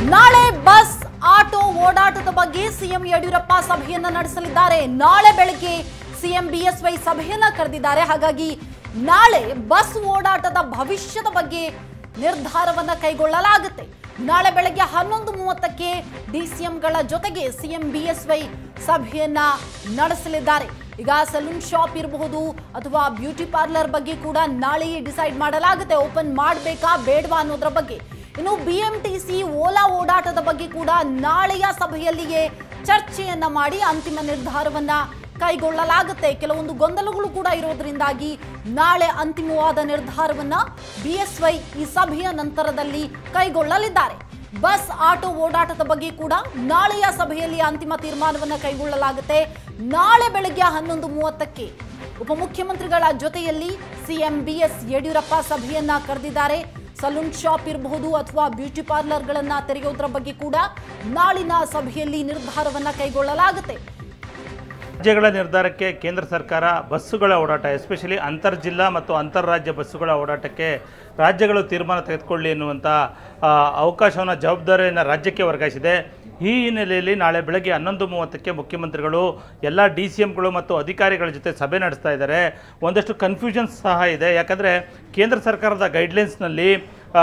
ನಾಳೆ ಬಸ್ ಆಟೋ ಓಡಾಟದ ಬಗ್ಗೆ ಸಿಎಂ ಯಡಿಯೂರಪ್ಪ ಸಭೆಯನ್ನ ನಡೆಸಲಿದ್ದಾರೆ ನಾಳೆ ಬೆಳಗ್ಗೆ ಸಿಎಂ ಬಿಎಸ್ವೈ ಸಭೆಯನ್ನ ಕರೆದಿದ್ದಾರೆ ಹಾಗಾಗಿ ನಾಳೆ ಬಸ್ ಓಡಾಟದ ಭವಿಷ್ಯದ ಬಗ್ಗೆ ನಿರ್ಧಾರವನ್ನ ಕೈಗೊಳ್ಳಲಾಗುತ್ತೆ ನಾಳೆ ಬೆಳಗ್ಗೆ ಹನ್ನೊಂದು ಮೂವತ್ತಕ್ಕೆ ಡಿಸಿಎಂಗಳ ಜೊತೆಗೆ ಸಿಎಂ ಬಿಎಸ್ವೈ ಸಭೆಯನ್ನ ನಡೆಸಲಿದ್ದಾರೆ ಈಗ ಸಲೂನ್ ಶಾಪ್ ಇರಬಹುದು ಅಥವಾ ಬ್ಯೂಟಿ ಪಾರ್ಲರ್ ಬಗ್ಗೆ ಕೂಡ ನಾಳೆಯೇ ಡಿಸೈಡ್ ಮಾಡಲಾಗುತ್ತೆ ಓಪನ್ ಮಾಡಬೇಕಾ ಬೇಡವಾ ಅನ್ನೋದ್ರ ಬಗ್ಗೆ ಇನ್ನು ಬಿಎಂಟಿಸಿ ಓಲಾ ಓಡಾಟದ ಬಗ್ಗೆ ಕೂಡ ನಾಳೆಯ ಸಭೆಯಲ್ಲಿಯೇ ಚರ್ಚೆಯನ್ನ ಮಾಡಿ ಅಂತಿಮ ನಿರ್ಧಾರವನ್ನ ಕೈಗೊಳ್ಳಲಾಗುತ್ತೆ ಕೆಲವೊಂದು ಗೊಂದಲಗಳು ಕೂಡ ಇರೋದ್ರಿಂದಾಗಿ ನಾಳೆ ಅಂತಿಮವಾದ ನಿರ್ಧಾರವನ್ನ ಬಿಎಸ್ವೈ ಈ ಸಭೆಯ ನಂತರದಲ್ಲಿ ಕೈಗೊಳ್ಳಲಿದ್ದಾರೆ ಬಸ್ ಆಟೋ ಓಡಾಟದ ಬಗ್ಗೆ ಕೂಡ ನಾಳೆಯ ಸಭೆಯಲ್ಲಿ ಅಂತಿಮ ತೀರ್ಮಾನವನ್ನ ಕೈಗೊಳ್ಳಲಾಗುತ್ತೆ ನಾಳೆ ಬೆಳಗ್ಗೆ ಹನ್ನೊಂದು ಮೂವತ್ತಕ್ಕೆ ಉಪಮುಖ್ಯಮಂತ್ರಿಗಳ ಜೊತೆಯಲ್ಲಿ ಸಿಎಂ ಬಿಎಸ್ ಯಡಿಯೂರಪ್ಪ ಸಭೆಯನ್ನ ಕರೆದಿದ್ದಾರೆ ಸಲೂನ್ ಶಾಪ್ ಇರಬಹುದು ಅಥವಾ ಬ್ಯೂಟಿ ಪಾರ್ಲರ್ಗಳನ್ನ ತೆರೆಯೋದ್ರ ಬಗ್ಗೆ ಕೂಡ ನಾಳಿನ ಸಭೆಯಲ್ಲಿ ನಿರ್ಧಾರವನ್ನ ಕೈಗೊಳ್ಳಲಾಗುತ್ತೆ ರಾಜ್ಯಗಳ ನಿರ್ಧಾರಕ್ಕೆ ಕೇಂದ್ರ ಸರ್ಕಾರ ಬಸ್ಸುಗಳ ಓಡಾಟ ಎಸ್ಪೆಷಲಿ ಅಂತರ್ಜಿಲ್ಲಾ ಮತ್ತು ಅಂತಾರಾಜ್ಯ ಬಸ್ಸುಗಳ ಓಡಾಟಕ್ಕೆ ರಾಜ್ಯಗಳು ತೀರ್ಮಾನ ತೆಗೆದುಕೊಳ್ಳಿ ಎನ್ನುವಂಥ ಆ, ಅವಕಾಶವನ್ನು ಜವಾಬ್ದಾರಿಯನ್ನು ರಾಜ್ಯಕ್ಕೆ ವರ್ಗಾಯಿಸಿದೆ ಈ ಹಿನ್ನೆಲೆಯಲ್ಲಿ ನಾಳೆ ಬೆಳಗ್ಗೆ ಹನ್ನೊಂದು ಮೂವತ್ತಕ್ಕೆ ಮುಖ್ಯಮಂತ್ರಿಗಳು ಎಲ್ಲ ಡಿ ಸಿ ಎಮ್ಗಳು ಮತ್ತು ಅಧಿಕಾರಿಗಳ ಜೊತೆ ಸಭೆ ನಡೆಸ್ತಾ ಇದ್ದಾರೆ ಒಂದಷ್ಟು ಕನ್ಫ್ಯೂಷನ್ಸ್ ಸಹ ಇದೆ ಯಾಕಂದರೆ ಕೇಂದ್ರ ಸರ್ಕಾರದ ಗೈಡ್ಲೈನ್ಸ್ನಲ್ಲಿ ಆ,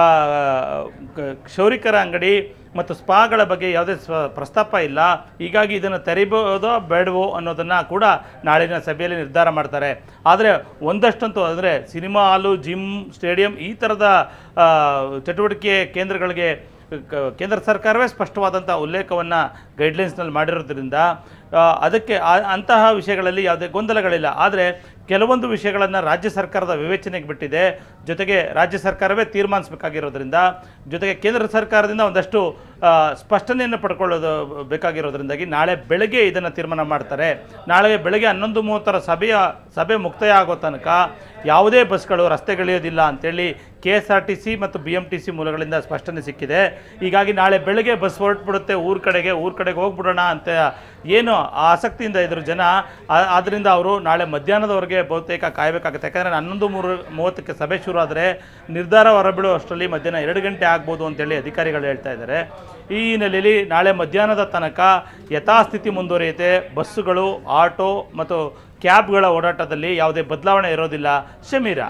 ಕ- ಕ್ಷೌರಿಕರ ಅಂಗಡಿ ಮತ್ತು ಸ್ಪಾಗಳ ಬಗ್ಗೆ ಯಾವುದೇ ಸ್ವ ಪ್ರಸ್ತಾಪ ಇಲ್ಲ ಹೀಗಾಗಿ ಇದನ್ನು ತೆರಿಬೋದೋ ಬೇಡವೋ ಅನ್ನೋದನ್ನು ಕೂಡ ನಾಳಿನ ಸಭೆಯಲ್ಲಿ ನಿರ್ಧಾರ ಮಾಡ್ತಾರೆ ಆದರೆ ಒಂದಷ್ಟಂತೂ ಅಂದರೆ ಸಿನಿಮಾ ಹಾಲು ಜಿಮ್ ಸ್ಟೇಡಿಯಂ ಈ ಥರದ ಆ, ಚಟುವಟಿಕೆ ಕೇಂದ್ರಗಳಿಗೆ ಕ- ಕೇಂದ್ರ ಸರ್ಕಾರವೇ ಸ್ಪಷ್ಟವಾದಂಥ ಉಲ್ಲೇಖವನ್ನು ಗೈಡ್ಲೈನ್ಸ್ನಲ್ಲಿ ಮಾಡಿರೋದ್ರಿಂದ ಆ, ಅದಕ್ಕೆ ಆ- ಅಂತಹ ವಿಷಯಗಳಲ್ಲಿ ಯಾವುದೇ ಗೊಂದಲಗಳಿಲ್ಲ ಆದರೆ ಕೆಲವೊಂದು ವಿಷಯಗಳನ್ನು ರಾಜ್ಯ ಸರ್ಕಾರದ ವಿವೇಚನೆಗೆ ಬಿಟ್ಟಿದೆ ಜೊತೆಗೆ ರಾಜ್ಯ ಸರ್ಕಾರವೇ ತೀರ್ಮಾನಿಸಬೇಕಾಗಿರೋದ್ರಿಂದ ಜೊತೆಗೆ ಕೇಂದ್ರ ಸರ್ಕಾರದಿಂದ ಒಂದಷ್ಟು ಆ, ಸ್ಪಷ್ಟನೆಯನ್ನು ಪಡ್ಕೊಳ್ಳೋದು ಬೇಕಾಗಿರೋದ್ರಿಂದಾಗಿ ನಾಳೆ ಬೆಳಗ್ಗೆ ಇದನ್ನು ತೀರ್ಮಾನ ಮಾಡ್ತಾರೆ ನಾಳೆ ಬೆಳಗ್ಗೆ ಹನ್ನೊಂದು ಮೂವತ್ತರ ಸಭೆಯ ಸಭೆ ಮುಕ್ತಾಯ ಆಗೋ ತನಕ ಯಾವುದೇ ಬಸ್ಗಳು ರಸ್ತೆಗಿಳಿಯೋದಿಲ್ಲ ಅಂತೇಳಿ K S R T C ಮತ್ತು ಬಿ ಎಮ್ ಟಿ ಸಿ ಮೂಲಗಳಿಂದ ಸ್ಪಷ್ಟನೆ ಸಿಕ್ಕಿದೆ ಹೀಗಾಗಿ ನಾಳೆ ಬೆಳಗ್ಗೆ ಬಸ್ ಹೊರಟ್ಬಿಡುತ್ತೆ ಊರ ಕಡೆಗೆ ಊರ ಕಡೆಗೆ ಹೋಗ್ಬಿಡೋಣ ಅಂತ ಏನು ಆಸಕ್ತಿಯಿಂದ ಇದ್ರು ಜನ ಆ- ಆದ್ದರಿಂದ ಅವರು ನಾಳೆ ಮಧ್ಯಾಹ್ನದವರೆಗೆ ಬಹುತೇಕ ಕಾಯಬೇಕಾಗುತ್ತೆ ಯಾಕಂದರೆ ಹನ್ನೊಂದು ಮೂರು ಮೂವತ್ತಕ್ಕೆ ಸಭೆ ಶುರು ಆದರೆ ನಿರ್ಧಾರ ಹೊರಬಿಡೋ ಅಷ್ಟರಲ್ಲಿ ಮಧ್ಯಾಹ್ನ ಎರಡು ಗಂಟೆ ಆಗ್ಬೋದು ಅಂತೇಳಿ ಅಧಿಕಾರಿಗಳು ಹೇಳ್ತಾ ಇದ್ದಾರೆ ಈ ಹಿನ್ನೆಲೆಯಲ್ಲಿ ನಾಳೆ ಮಧ್ಯಾಹ್ನದ ತನಕ ಯಥಾಸ್ಥಿತಿ ಮುಂದುವರಿಯುತ್ತೆ ಬಸ್ಸುಗಳು ಆಟೋ ಮತ್ತು ಕ್ಯಾಬ್ಗಳ ಓಡಾಟದಲ್ಲಿ ಯಾವುದೇ ಬದಲಾವಣೆ ಇರೋದಿಲ್ಲ ಶಮೀರಾ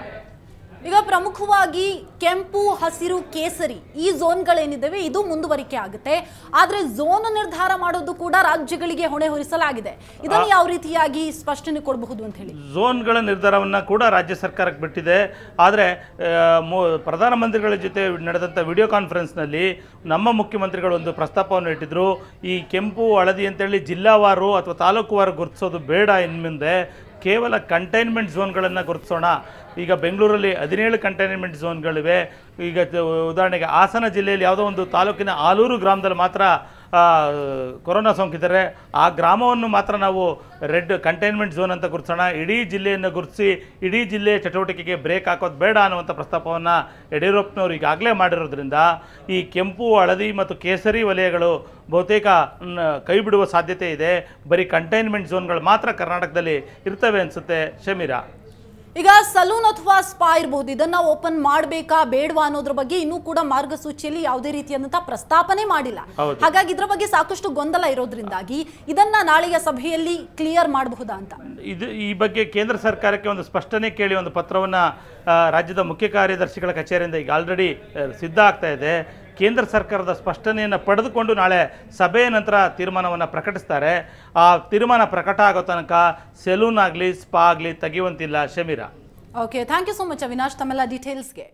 ಈಗ ಪ್ರಮುಖವಾಗಿ ಕೆಂಪು ಹಸಿರು ಕೇಸರಿ ಈ ಝೋನ್ಗಳೇನಿದ್ದಾವೆ ಇದು ಮುಂದುವರಿಕೆ ಆಗುತ್ತೆ ಆದ್ರೆ ಝೋನ್ ನಿರ್ಧಾರ ಮಾಡೋದು ಕೂಡ ರಾಜ್ಯಗಳಿಗೆ ಹೊಣೆ ಹೊರಿಸಲಾಗಿದೆ ಇದನ್ನು ಯಾವ ರೀತಿಯಾಗಿ ಸ್ಪಷ್ಟನೆ ಕೊಡಬಹುದು ಅಂತ ಹೇಳಿ ಝೋನ್ಗಳ ನಿರ್ಧಾರವನ್ನು ಕೂಡ ರಾಜ್ಯ ಸರ್ಕಾರಕ್ಕೆ ಬಿಟ್ಟಿದೆ ಆದರೆ ಪ್ರಧಾನಮಂತ್ರಿಗಳ ಜೊತೆ ನಡೆದಂಥ ವಿಡಿಯೋ ಕಾನ್ಫರೆನ್ಸ್ನಲ್ಲಿ ನಮ್ಮ ಮುಖ್ಯಮಂತ್ರಿಗಳು ಒಂದು ಪ್ರಸ್ತಾಪವನ್ನು ಇಟ್ಟಿದ್ರು ಈ ಕೆಂಪು ಹಳದಿ ಅಂತೇಳಿ ಜಿಲ್ಲಾವಾರು ಅಥವಾ ತಾಲೂಕುವಾರು ಗುರುತಿಸೋದು ಬೇಡ ಇನ್ಮುಂದೆ ಕೇವಲ ಕಂಟೈನ್ಮೆಂಟ್ ಝೋನ್ಗಳನ್ನು ಗುರುತಿಸೋಣ ಈಗ ಬೆಂಗಳೂರಲ್ಲಿ ಹದಿನೇಳು ಕಂಟೈನ್ಮೆಂಟ್ ಝೋನ್ಗಳಿವೆ ಈಗ ತ- ಉದಾಹರಣೆಗೆ ಹಾಸನ ಜಿಲ್ಲೆಯಲ್ಲಿ ಯಾವುದೋ ಒಂದು ತಾಲೂಕಿನ ಆಲೂರು ಗ್ರಾಮದಲ್ಲಿ ಮಾತ್ರ ಆ, ಕೊರೋನಾ ಸೋಂಕಿದ್ದಾರೆ ಆ ಗ್ರಾಮವನ್ನು ಮಾತ್ರ ನಾವು ರೆಡ್ ಕಂಟೈನ್ಮೆಂಟ್ ಝೋನ್ ಅಂತ ಗುರುತಿಸೋಣ ಇಡೀ ಜಿಲ್ಲೆಯನ್ನು ಗುರುತಿಸಿ ಇಡೀ ಜಿಲ್ಲೆ ಚಟುವಟಿಕೆಗೆ ಬ್ರೇಕ್ ಹಾಕೋದು ಬೇಡ ಅನ್ನುವಂಥ ಪ್ರಸ್ತಾಪವನ್ನು ಯಡಿಯೂರಪ್ಪನವರು ಈಗಾಗಲೇ ಮಾಡಿರೋದ್ರಿಂದ ಈ ಕೆಂಪು ಹಳದಿ ಮತ್ತು ಕೇಸರಿ ವಲಯಗಳು ಬಹುತೇಕ ಮ್, ಕೈ ಬಿಡುವ ಸಾಧ್ಯತೆ ಇದೆ ಬರೀ ಕಂಟೈನ್ಮೆಂಟ್ ಝೋನ್ಗಳು ಮಾತ್ರ ಕರ್ನಾಟಕದಲ್ಲಿ ಇರ್ತವೆ ಅನಿಸುತ್ತೆ ಶಮೀರಾ ಈಗ ಸಲೂನ್ ಅಥವಾ ಸ್ಪಾ ಇರಬಹುದು ಇದನ್ನ ಓಪನ್ ಮಾಡಬೇಕಾ ಬೇಡವಾ ಅನ್ನೋದ್ರ ಬಗ್ಗೆ ಇನ್ನೂ ಕೂಡ ಮಾರ್ಗಸೂಚಿಯಲ್ಲಿ ಯಾವುದೇ ರೀತಿಯಾದಂತಹ ಪ್ರಸ್ತಾಪನೆ ಮಾಡಿಲ್ಲ ಹೌದು. ಹಾಗಾಗಿ ಇದ್ರ ಬಗ್ಗೆ ಸಾಕಷ್ಟು ಗೊಂದಲ ಇರೋದ್ರಿಂದಾಗಿ ಇದನ್ನ ನಾಳೆಯ ಸಭೆಯಲ್ಲಿ ಕ್ಲಿಯರ್ ಮಾಡಬಹುದಾ ಅಂತ ಇದು ಈ ಬಗ್ಗೆ ಕೇಂದ್ರ ಸರ್ಕಾರಕ್ಕೆ ಒಂದು ಸ್ಪಷ್ಟನೆ ಕೇಳಿ ಒಂದು ಪತ್ರವನ್ನು ರಾಜ್ಯದ ಮುಖ್ಯ ಕಾರ್ಯದರ್ಶಿಗಳ ಕಚೇರಿಯಿಂದ ಈಗ ಆಲ್ರೆಡಿ ಸಿದ್ಧ ಆಗ್ತಾ ಇದೆ ಕೇಂದ್ರ ಸರ್ಕಾರದ ಸ್ಪಷ್ಟನೆಯನ್ನು ಪಡೆದುಕೊಂಡು ನಾಳೆ ಸಭೆಯ ನಂತರ ತೀರ್ಮಾನವನ್ನು ಪ್ರಕಟಿಸ್ತಾರೆ ಆ ತೀರ್ಮಾನ ಪ್ರಕಟ ಆಗೋ ತನಕ ಸೆಲೂನ್ ಆಗಲಿ ಸ್ಪಾ ಆಗಲಿ ತೆಗೆಯುವಂತಿಲ್ಲ Shameera okay thank you so much Avinash ತಮ್ಮೆಲ್ಲ ಡೀಟೇಲ್ಸ್ಗೆ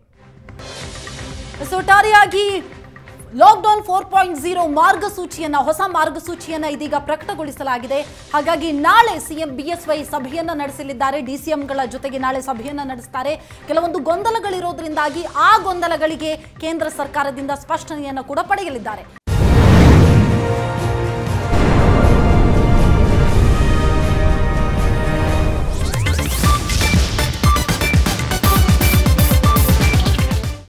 ಒಟ್ಟಾರೆಯಾಗಿ ಲಾಕ್ಡೌನ್ ಫೋರ್ ಪಾಯಿಂಟ್ ಜೀರೋ ಮಾರ್ಗಸೂಚಿಯನ್ನ ಹೊಸ ಮಾರ್ಗಸೂಚಿಯನ್ನ ಇದೀಗ ಪ್ರಕಟಗೊಳಿಸಲಾಗಿದೆ ಹಾಗಾಗಿ ನಾಳೆ ಸಿಎಂ ಬಿಎಸ್ವೈ ಸಭೆಯನ್ನ ನಡೆಸಲಿದ್ದಾರೆ ಡಿಸಿಎಂಗಳ ಜೊತೆಗೆ ನಾಳೆ ಸಭೆಯನ್ನ ನಡೆಸ್ತಾರೆ ಕೆಲವೊಂದು ಗೊಂದಲಗಳಿರೋದ್ರಿಂದಾಗಿ ಆ ಗೊಂದಲಗಳಿಗೆ ಕೇಂದ್ರ ಸರ್ಕಾರದಿಂದ ಸ್ಪಷ್ಟನೆಯನ್ನ ಕೂಡ ಪಡೆಯಲಿದ್ದಾರೆ